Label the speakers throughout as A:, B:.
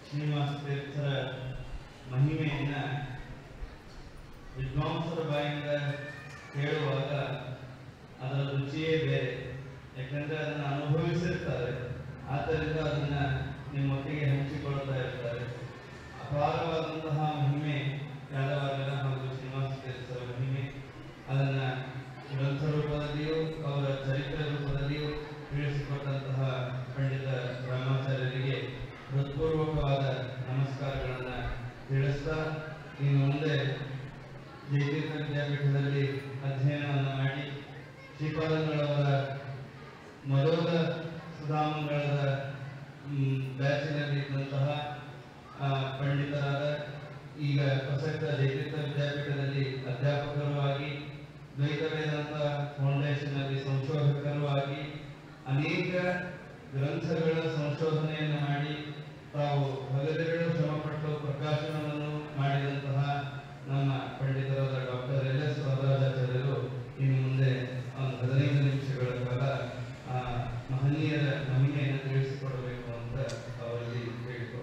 A: ಶ್ರೀನಿವಾಸ ತೀರ್ಥರ ಮಹಿಮೆಯನ್ನ ವಿದ್ವಾಂಸರ ಬಾಯಿಂದ ಕೇಳುವಾಗ ಅದರ ರುಚಿಯೇ ಬೇರೆ ಯಾಕಂದ್ರೆ ಅದನ್ನ ಅನುಭವಿಸಿರ್ತಾರೆ ಆದ್ದರಿಂದ ಅದನ್ನ ನಿಮ್ಮೊಟ್ಟಿಗೆ ಹಂಚಿಕೊಳ್ತಾ ಇರ್ತಾರೆ ಅಪಾರವಾದಂತಹ ಮಹಿಮೆ ಯಾದವಾರರ ಹಾಗೂ ಶ್ರೀನಿವಾಸ ತೀರ್ಥರ ಮಹಿಮೆ ಅದನ್ನ ಗ್ರಂಥ ರೂಪದಲ್ಲಿಯೂ ಅವರ ಚರಿತ್ರೆ ರೂಪದಲ್ಲಿಯೂ ತಿಳಿಸಿಕೊಟ್ಟಂತಹ ಪಂಡಿತ ಬ್ರಹ್ಮಾಚಾರ್ಯರಿಗೆ ಹೃತ್ಪೂರ್ವಕವಾದ ನಮಸ್ಕಾರಗಳನ್ನು ತಿಳಿಸ್ತಾ ಇನ್ನು ಮುಂದೆ ಜಯತೀರ್ಥ ವಿದ್ಯಾಪೀಠದಲ್ಲಿ ಅಧ್ಯಯನವನ್ನು ಮಾಡಿ ಶ್ರೀಪಾದಂಗಳವರ ಮಧುರ ಸುಧಾಮಂಗಳದ ಬ್ಯಾಚಿನಲ್ಲಿ ಇದ್ದಂತಹ ಆ, ಪಂಡಿತರಾದ ಈಗ ಪ್ರಸಕ್ತ ಜಯತೀರ್ಥ ವಿದ್ಯಾಪೀಠದಲ್ಲಿ ಅಧ್ಯಾಪಕರು ಆಗಿ ದ್ವೈತ ವೇದಾಂತ ಫೌಂಡೇಶನ್ ಅಲ್ಲಿ ಸಂಶೋಧಕರು ಆಗಿ ಅನೇಕ ಗ್ರಂಥಗಳ ಸಂಶೋಧನೆಯನ್ನು ಮಾಡಿ ತಾವು ಹಗಲಿರುಳು ಶ್ರಮಪಟ್ಟು ಪ್ರಕಾಶನವನ್ನು ಮಾಡಿದಂತಹ ನಮ್ಮ ಪಂಡಿತರಾದ ಡಾಕ್ಟರ್ ಎಲ್ ಎಸ್ ವರದಾಚಾರ್ಯರು ಇನ್ನು ಮುಂದೆ ಒಂದು ಹದಿನೈದು ನಿಮಿಷಗಳ ಕಾಲ ಆ ಮಹನೀಯರ ಮಹಿಮೆಯನ್ನು ತಿಳಿಸಿಕೊಡಬೇಕು ಅಂತ ಅವರಲ್ಲಿ ಕೇಳಿಕೊಳ್ಳುತ್ತೇನೆ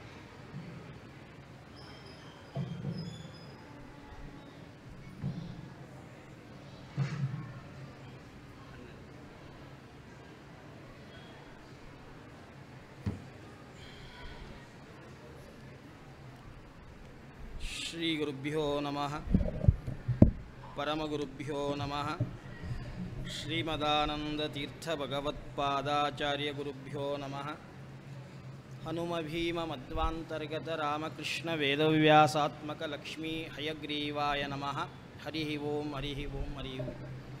B: ಶ್ರೀಗುರುಭ್ಯೋ ನಮಃ ಪರಮಗುರುಭ್ಯೋ ನಮಃ ಶ್ರೀಮದಾನಂದತೀರ್ಥಭಗವತ್ಪಾದಾಚಾರ್ಯಗುರುಭ್ಯೋ ನಮಃ ಹನುಮಭೀಮಮಧ್ವಾಂತರ್ಗತ ರಾಮಕೃಷ್ಣ ವೇದವ್ಯಾಸಾತ್ಮಕ ಲಕ್ಷ್ಮೀ ಹಯಗ್ರೀವಾಯ ನಮಃ ಹರಿ ಓಂ ಹರಿ ಓಂ ಹರಿ ಓಂ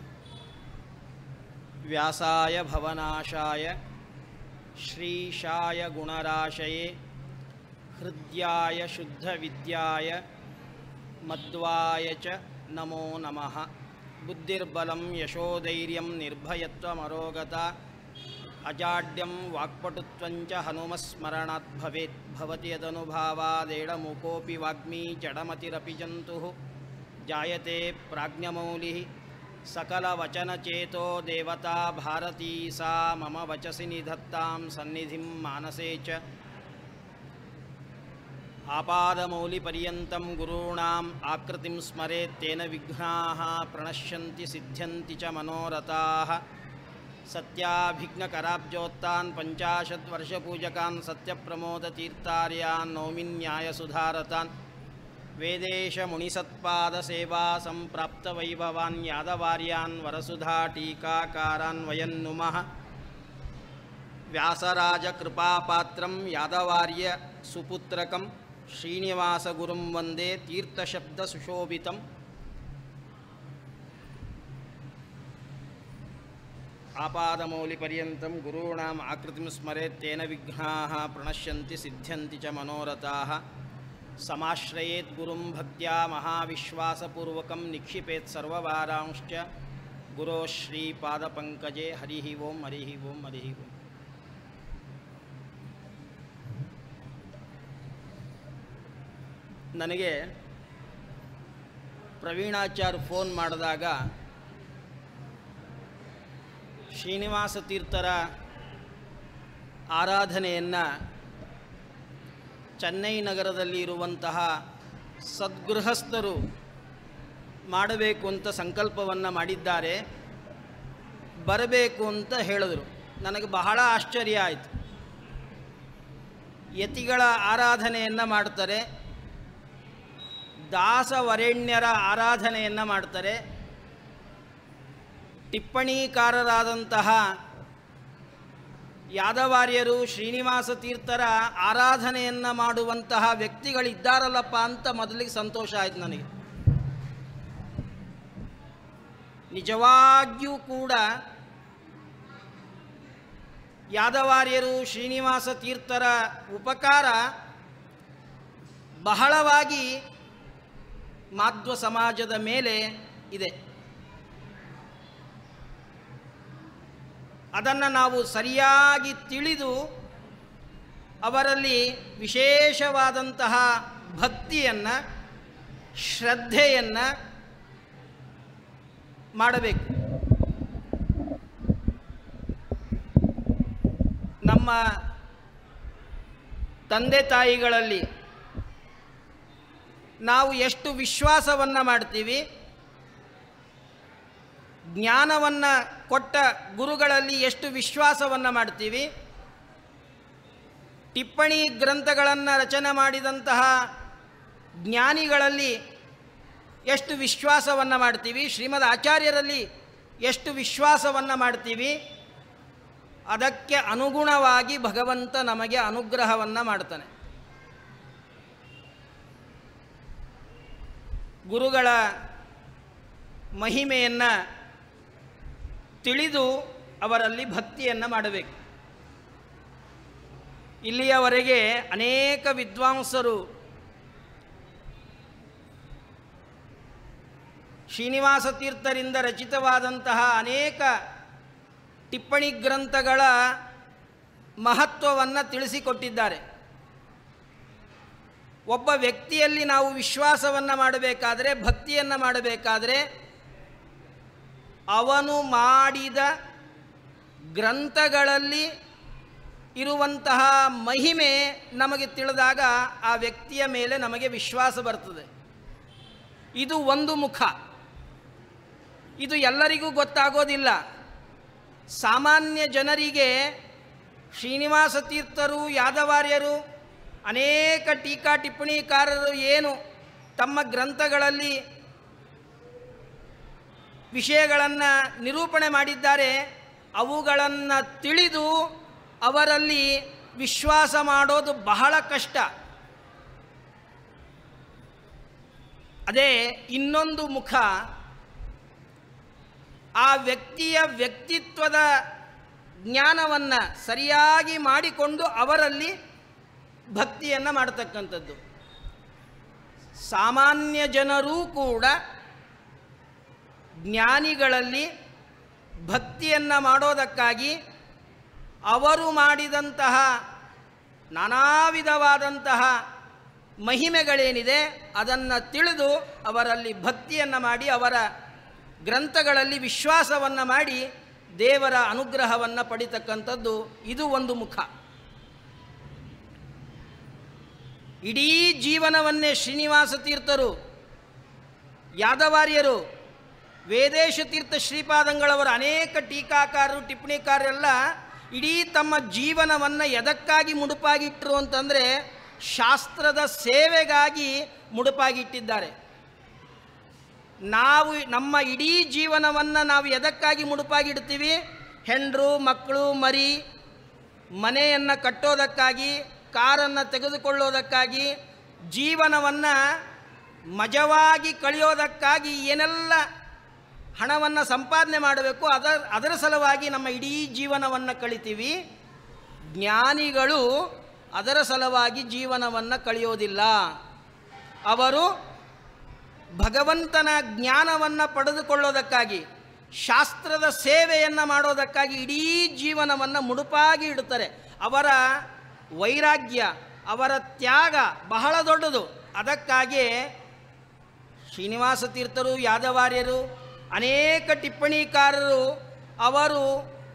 B: ವ್ಯಾಸಾಯ ಭವನಾಶಾಯ ಶ್ರೀಶಾಯ ಗುಣರಾಶಯೇ ಹೃದ್ಯಾಯ ಶುದ್ಧವಿದ್ಯಾಯ ಮಧ್ವಾಯ ಚ ನಮೋ ನಮಃ ಬುದ್ಧಿರ್ಬಲಂ ಯಶೋಧೈರ್ಯಂ ನಿರ್ಭಯತ್ವಮರೋಗತ ಅಜಾಡ್ಯಂ ವಾಕ್ಪಟುತ್ವಂಚ ಹನುಮಸ್ಮರಣಾತ್ ಭವೇತ್ ಭವತಿ ಯದನುಭಾವಾದೇಡಮುಕೋಪಿ ವಾಗ್ಮೀ ಜಡಮತಿರಪಿ ಜಂತುಃ ಜಾಯತೆ ಪ್ರಾಜ್ಞಮೌಲಿः सकलवचनचेतो देवता भारती सा मम वचसि निधत्तां सन्निधिं मानसे च आपादमौलिपर्यन्तं गुरूणाम् आकृतिं स्मरेत् तेन विघ्नाः प्रणश्यन्ति सिद्ध्यन्ति च मनोरथाः सत्याभिघ्नकराब्जोत्तान् पञ्चाशद्वर्षपूजकान् सत्यप्रमोदतीर्थार्यान् नौमिन्यायसुधारतान् वेदेशमुनिसत्पादसेवा सम्प्राप्तवैभवान् यादवार्यान् वरसुधाटीकाकारान् वयं नुमः व्यासराजकृपापात्रं यादवार्य सुपुत्रकं श्रीनिवासगुरुं वन्दे तीर्थशब्दसुशोभितम् आपादमौलिपर्यन्तं गुरूणाम् आकृतिं स्मरेत् तेन विघ्नाः प्रणश्यन्ति सिद्ध्यन्ति च मनोरथाः समाश्रयेत् गुरुं भक्त्या महाविश्वासपूर्वकं निक्षिपेत् सर्ववारांश्च गुरोः श्रीपादपङ्कजे हरिः ओं हरिः ओं हरिः ओम् ನನಗೆ ಪ್ರವೀಣಾಚಾರ್ಯ ಫೋನ್ ಮಾಡಿದಾಗ ಶ್ರೀನಿವಾಸ ತೀರ್ಥರ ಆರಾಧನೆಯನ್ನು ಚೆನ್ನೈ ನಗರದಲ್ಲಿ ಇರುವಂತಹ ಸದ್ಗೃಹಸ್ಥರು ಮಾಡಬೇಕು ಅಂತ ಸಂಕಲ್ಪವನ್ನು ಮಾಡಿದ್ದಾರೆ ಬರಬೇಕು ಅಂತ ಹೇಳಿದರು ನನಗೆ ಬಹಳ ಆಶ್ಚರ್ಯ ಆಯಿತು ಯತಿಗಳ ಆರಾಧನೆಯನ್ನು ಮಾಡ್ತಾರೆ ದಾಸವರೆಣ್ಯರ ಆರಾಧನೆಯನ್ನು ಮಾಡ್ತಾರೆ ಟಿಪ್ಪಣಿಕಾರರಾದಂತಹ ಯಾದವಾರ್ಯರು ಶ್ರೀನಿವಾಸ ತೀರ್ಥರ ಆರಾಧನೆಯನ್ನು ಮಾಡುವಂತಹ ವ್ಯಕ್ತಿಗಳಿದ್ದಾರಲ್ಲಪ್ಪ ಅಂತ ಮೊದಲಿಗೆ ಸಂತೋಷ ಆಯ್ತು ನನಗೆ ನಿಜವಾಗಿಯೂ ಕೂಡ ಯಾದವಾರ್ಯರು ಶ್ರೀನಿವಾಸ ತೀರ್ಥರ ಉಪಕಾರ ಬಹಳವಾಗಿ ಮಾಧ್ವ ಸಮಾಜದ ಮೇಲೆ ಇದೆ ಅದನ್ನು ನಾವು ಸರಿಯಾಗಿ ತಿಳಿದು ಅವರಲ್ಲಿ ವಿಶೇಷವಾದಂತಹ ಭಕ್ತಿಯನ್ನು ಶ್ರದ್ಧೆಯನ್ನು ಮಾಡಬೇಕು ನಮ್ಮ ತಂದೆ ತಾಯಿಗಳಲ್ಲಿ ನಾವು ಎಷ್ಟು ವಿಶ್ವಾಸವನ್ನು ಮಾಡ್ತೀವಿ ಜ್ಞಾನವನ್ನು ಕೊಟ್ಟ ಗುರುಗಳಲ್ಲಿ ಎಷ್ಟು ವಿಶ್ವಾಸವನ್ನು ಮಾಡ್ತೀವಿ ಟಿಪ್ಪಣಿ ಗ್ರಂಥಗಳನ್ನು ರಚನೆ ಮಾಡಿದಂತಹ ಜ್ಞಾನಿಗಳಲ್ಲಿ ಎಷ್ಟು ವಿಶ್ವಾಸವನ್ನು ಮಾಡ್ತೀವಿ ಶ್ರೀಮದ್ ಆಚಾರ್ಯರಲ್ಲಿ ಎಷ್ಟು ವಿಶ್ವಾಸವನ್ನು ಮಾಡ್ತೀವಿ ಅದಕ್ಕೆ ಅನುಗುಣವಾಗಿ ಭಗವಂತ ನಮಗೆ ಅನುಗ್ರಹವನ್ನು ಮಾಡ್ತಾನೆ ಗುರುಗಳ ಮಹಿಮೆಯನ್ನು ತಿಳಿದು ಅವರಲ್ಲಿ ಭಕ್ತಿಯನ್ನು ಮಾಡಬೇಕು ಇಲ್ಲಿಯವರೆಗೆ ಅನೇಕ ವಿದ್ವಾಂಸರು ಶ್ರೀನಿವಾಸ ತೀರ್ಥರಿಂದ ರಚಿತವಾದಂತಹ ಅನೇಕ ಟಿಪ್ಪಣಿ ಗ್ರಂಥಗಳ ಮಹತ್ವವನ್ನು ತಿಳಿಸಿಕೊಟ್ಟಿದ್ದಾರೆ ಒಬ್ಬ ವ್ಯಕ್ತಿಯಲ್ಲಿ ನಾವು ವಿಶ್ವಾಸವನ್ನು ಮಾಡಬೇಕಾದರೆ ಭಕ್ತಿಯನ್ನು ಮಾಡಬೇಕಾದರೆ ಅವನು ಮಾಡಿದ ಗ್ರಂಥಗಳಲ್ಲಿ ಇರುವಂತಹ ಮಹಿಮೆ ನಮಗೆ ತಿಳಿದಾಗ ಆ ವ್ಯಕ್ತಿಯ ಮೇಲೆ ನಮಗೆ ವಿಶ್ವಾಸ ಬರ್ತದೆ ಇದು ಒಂದು ಮುಖ ಇದು ಎಲ್ಲರಿಗೂ ಗೊತ್ತಾಗೋದಿಲ್ಲ ಸಾಮಾನ್ಯ ಜನರಿಗೆ ಶ್ರೀನಿವಾಸ ತೀರ್ಥರು ಯಾದವಾರ್ಯರು ಅನೇಕ ಟೀಕಾ ಟಿಪ್ಪಣಿಕಾರರು ಏನು ತಮ್ಮ ಗ್ರಂಥಗಳಲ್ಲಿ ವಿಷಯಗಳನ್ನು ನಿರೂಪಣೆ ಮಾಡಿದ್ದಾರೆ ಅವುಗಳನ್ನು ತಿಳಿದು ಅವರಲ್ಲಿ ವಿಶ್ವಾಸ ಮಾಡೋದು ಬಹಳ ಕಷ್ಟ ಅದೇ ಇನ್ನೊಂದು ಮುಖ ಆ ವ್ಯಕ್ತಿಯ ವ್ಯಕ್ತಿತ್ವದ ಜ್ಞಾನವನ್ನು ಸರಿಯಾಗಿ ಮಾಡಿಕೊಂಡು ಅವರಲ್ಲಿ ಭಕ್ತಿಯನ್ನು ಮಾಡತಕ್ಕಂಥದ್ದು ಸಾಮಾನ್ಯ ಜನರೂ ಕೂಡ ಜ್ಞಾನಿಗಳಲ್ಲಿ ಭಕ್ತಿಯನ್ನು ಮಾಡೋದಕ್ಕಾಗಿ ಅವರು ಮಾಡಿದಂತಹ ನಾನಾ ವಿಧವಾದಂತಹ ಮಹಿಮೆಗಳೇನಿದೆ ಅದನ್ನು ತಿಳಿದು ಅವರಲ್ಲಿ ಭಕ್ತಿಯನ್ನು ಮಾಡಿ ಅವರ ಗ್ರಂಥಗಳಲ್ಲಿ ವಿಶ್ವಾಸವನ್ನು ಮಾಡಿ ದೇವರ ಅನುಗ್ರಹವನ್ನು ಪಡಿತಕ್ಕಂಥದ್ದು ಇದು ಒಂದು ಮುಖ ಇಡೀ ಜೀವನವನ್ನೇ ಶ್ರೀನಿವಾಸ ತೀರ್ಥರು ಯಾದವಾರ್ಯರು ವೇದೇಶ ತೀರ್ಥ ಶ್ರೀಪಾದಂಗಳವರ ಅನೇಕ ಟೀಕಾಕಾರರು ಟಿಪ್ಪಣಿಕಾರರೆಲ್ಲ ಇಡೀ ತಮ್ಮ ಜೀವನವನ್ನು ಎದಕ್ಕಾಗಿ ಮುಡುಪಾಗಿಟ್ಟರು ಅಂತಂದರೆ ಶಾಸ್ತ್ರದ ಸೇವೆಗಾಗಿ ಮುಡುಪಾಗಿಟ್ಟಿದ್ದಾರೆ ನಾವು ನಮ್ಮ ಇಡೀ ಜೀವನವನ್ನು ನಾವು ಎದಕ್ಕಾಗಿ ಮುಡುಪಾಗಿಡ್ತೀವಿ ಹೆಂಡರು ಮಕ್ಕಳು ಮರಿ ಮನೆಯನ್ನು ಕಟ್ಟೋದಕ್ಕಾಗಿ ಕಾರನ್ನು ತೆಗೆದುಕೊಳ್ಳೋದಕ್ಕಾಗಿ ಜೀವನವನ್ನು ಮಜವಾಗಿ ಕಳೆಯೋದಕ್ಕಾಗಿ ಏನೆಲ್ಲ ಹಣವನ್ನು ಸಂಪಾದನೆ ಮಾಡಬೇಕು ಅದರ ಅದರ ಸಲುವಾಗಿ ನಮ್ಮ ಇಡೀ ಜೀವನವನ್ನು ಕಳಿತೀವಿ ಜ್ಞಾನಿಗಳು ಅದರ ಸಲುವಾಗಿ ಜೀವನವನ್ನು ಕಳೆಯೋದಿಲ್ಲ ಅವರು ಭಗವಂತನ ಜ್ಞಾನವನ್ನು ಪಡೆದುಕೊಳ್ಳೋದಕ್ಕಾಗಿ ಶಾಸ್ತ್ರದ ಸೇವೆಯನ್ನು ಮಾಡೋದಕ್ಕಾಗಿ ಇಡೀ ಜೀವನವನ್ನು ಮುಡುಪಾಗಿ ಇಡುತ್ತಾರೆ ಅವರ ವೈರಾಗ್ಯ ಅವರ ತ್ಯಾಗ ಬಹಳ ದೊಡ್ಡದು ಅದಕ್ಕಾಗಿ ಶ್ರೀನಿವಾಸ ತೀರ್ಥರು ಯಾದವಾರ್ಯರು ಅನೇಕ ಟಿಪ್ಪಣಿಕಾರರು ಅವರು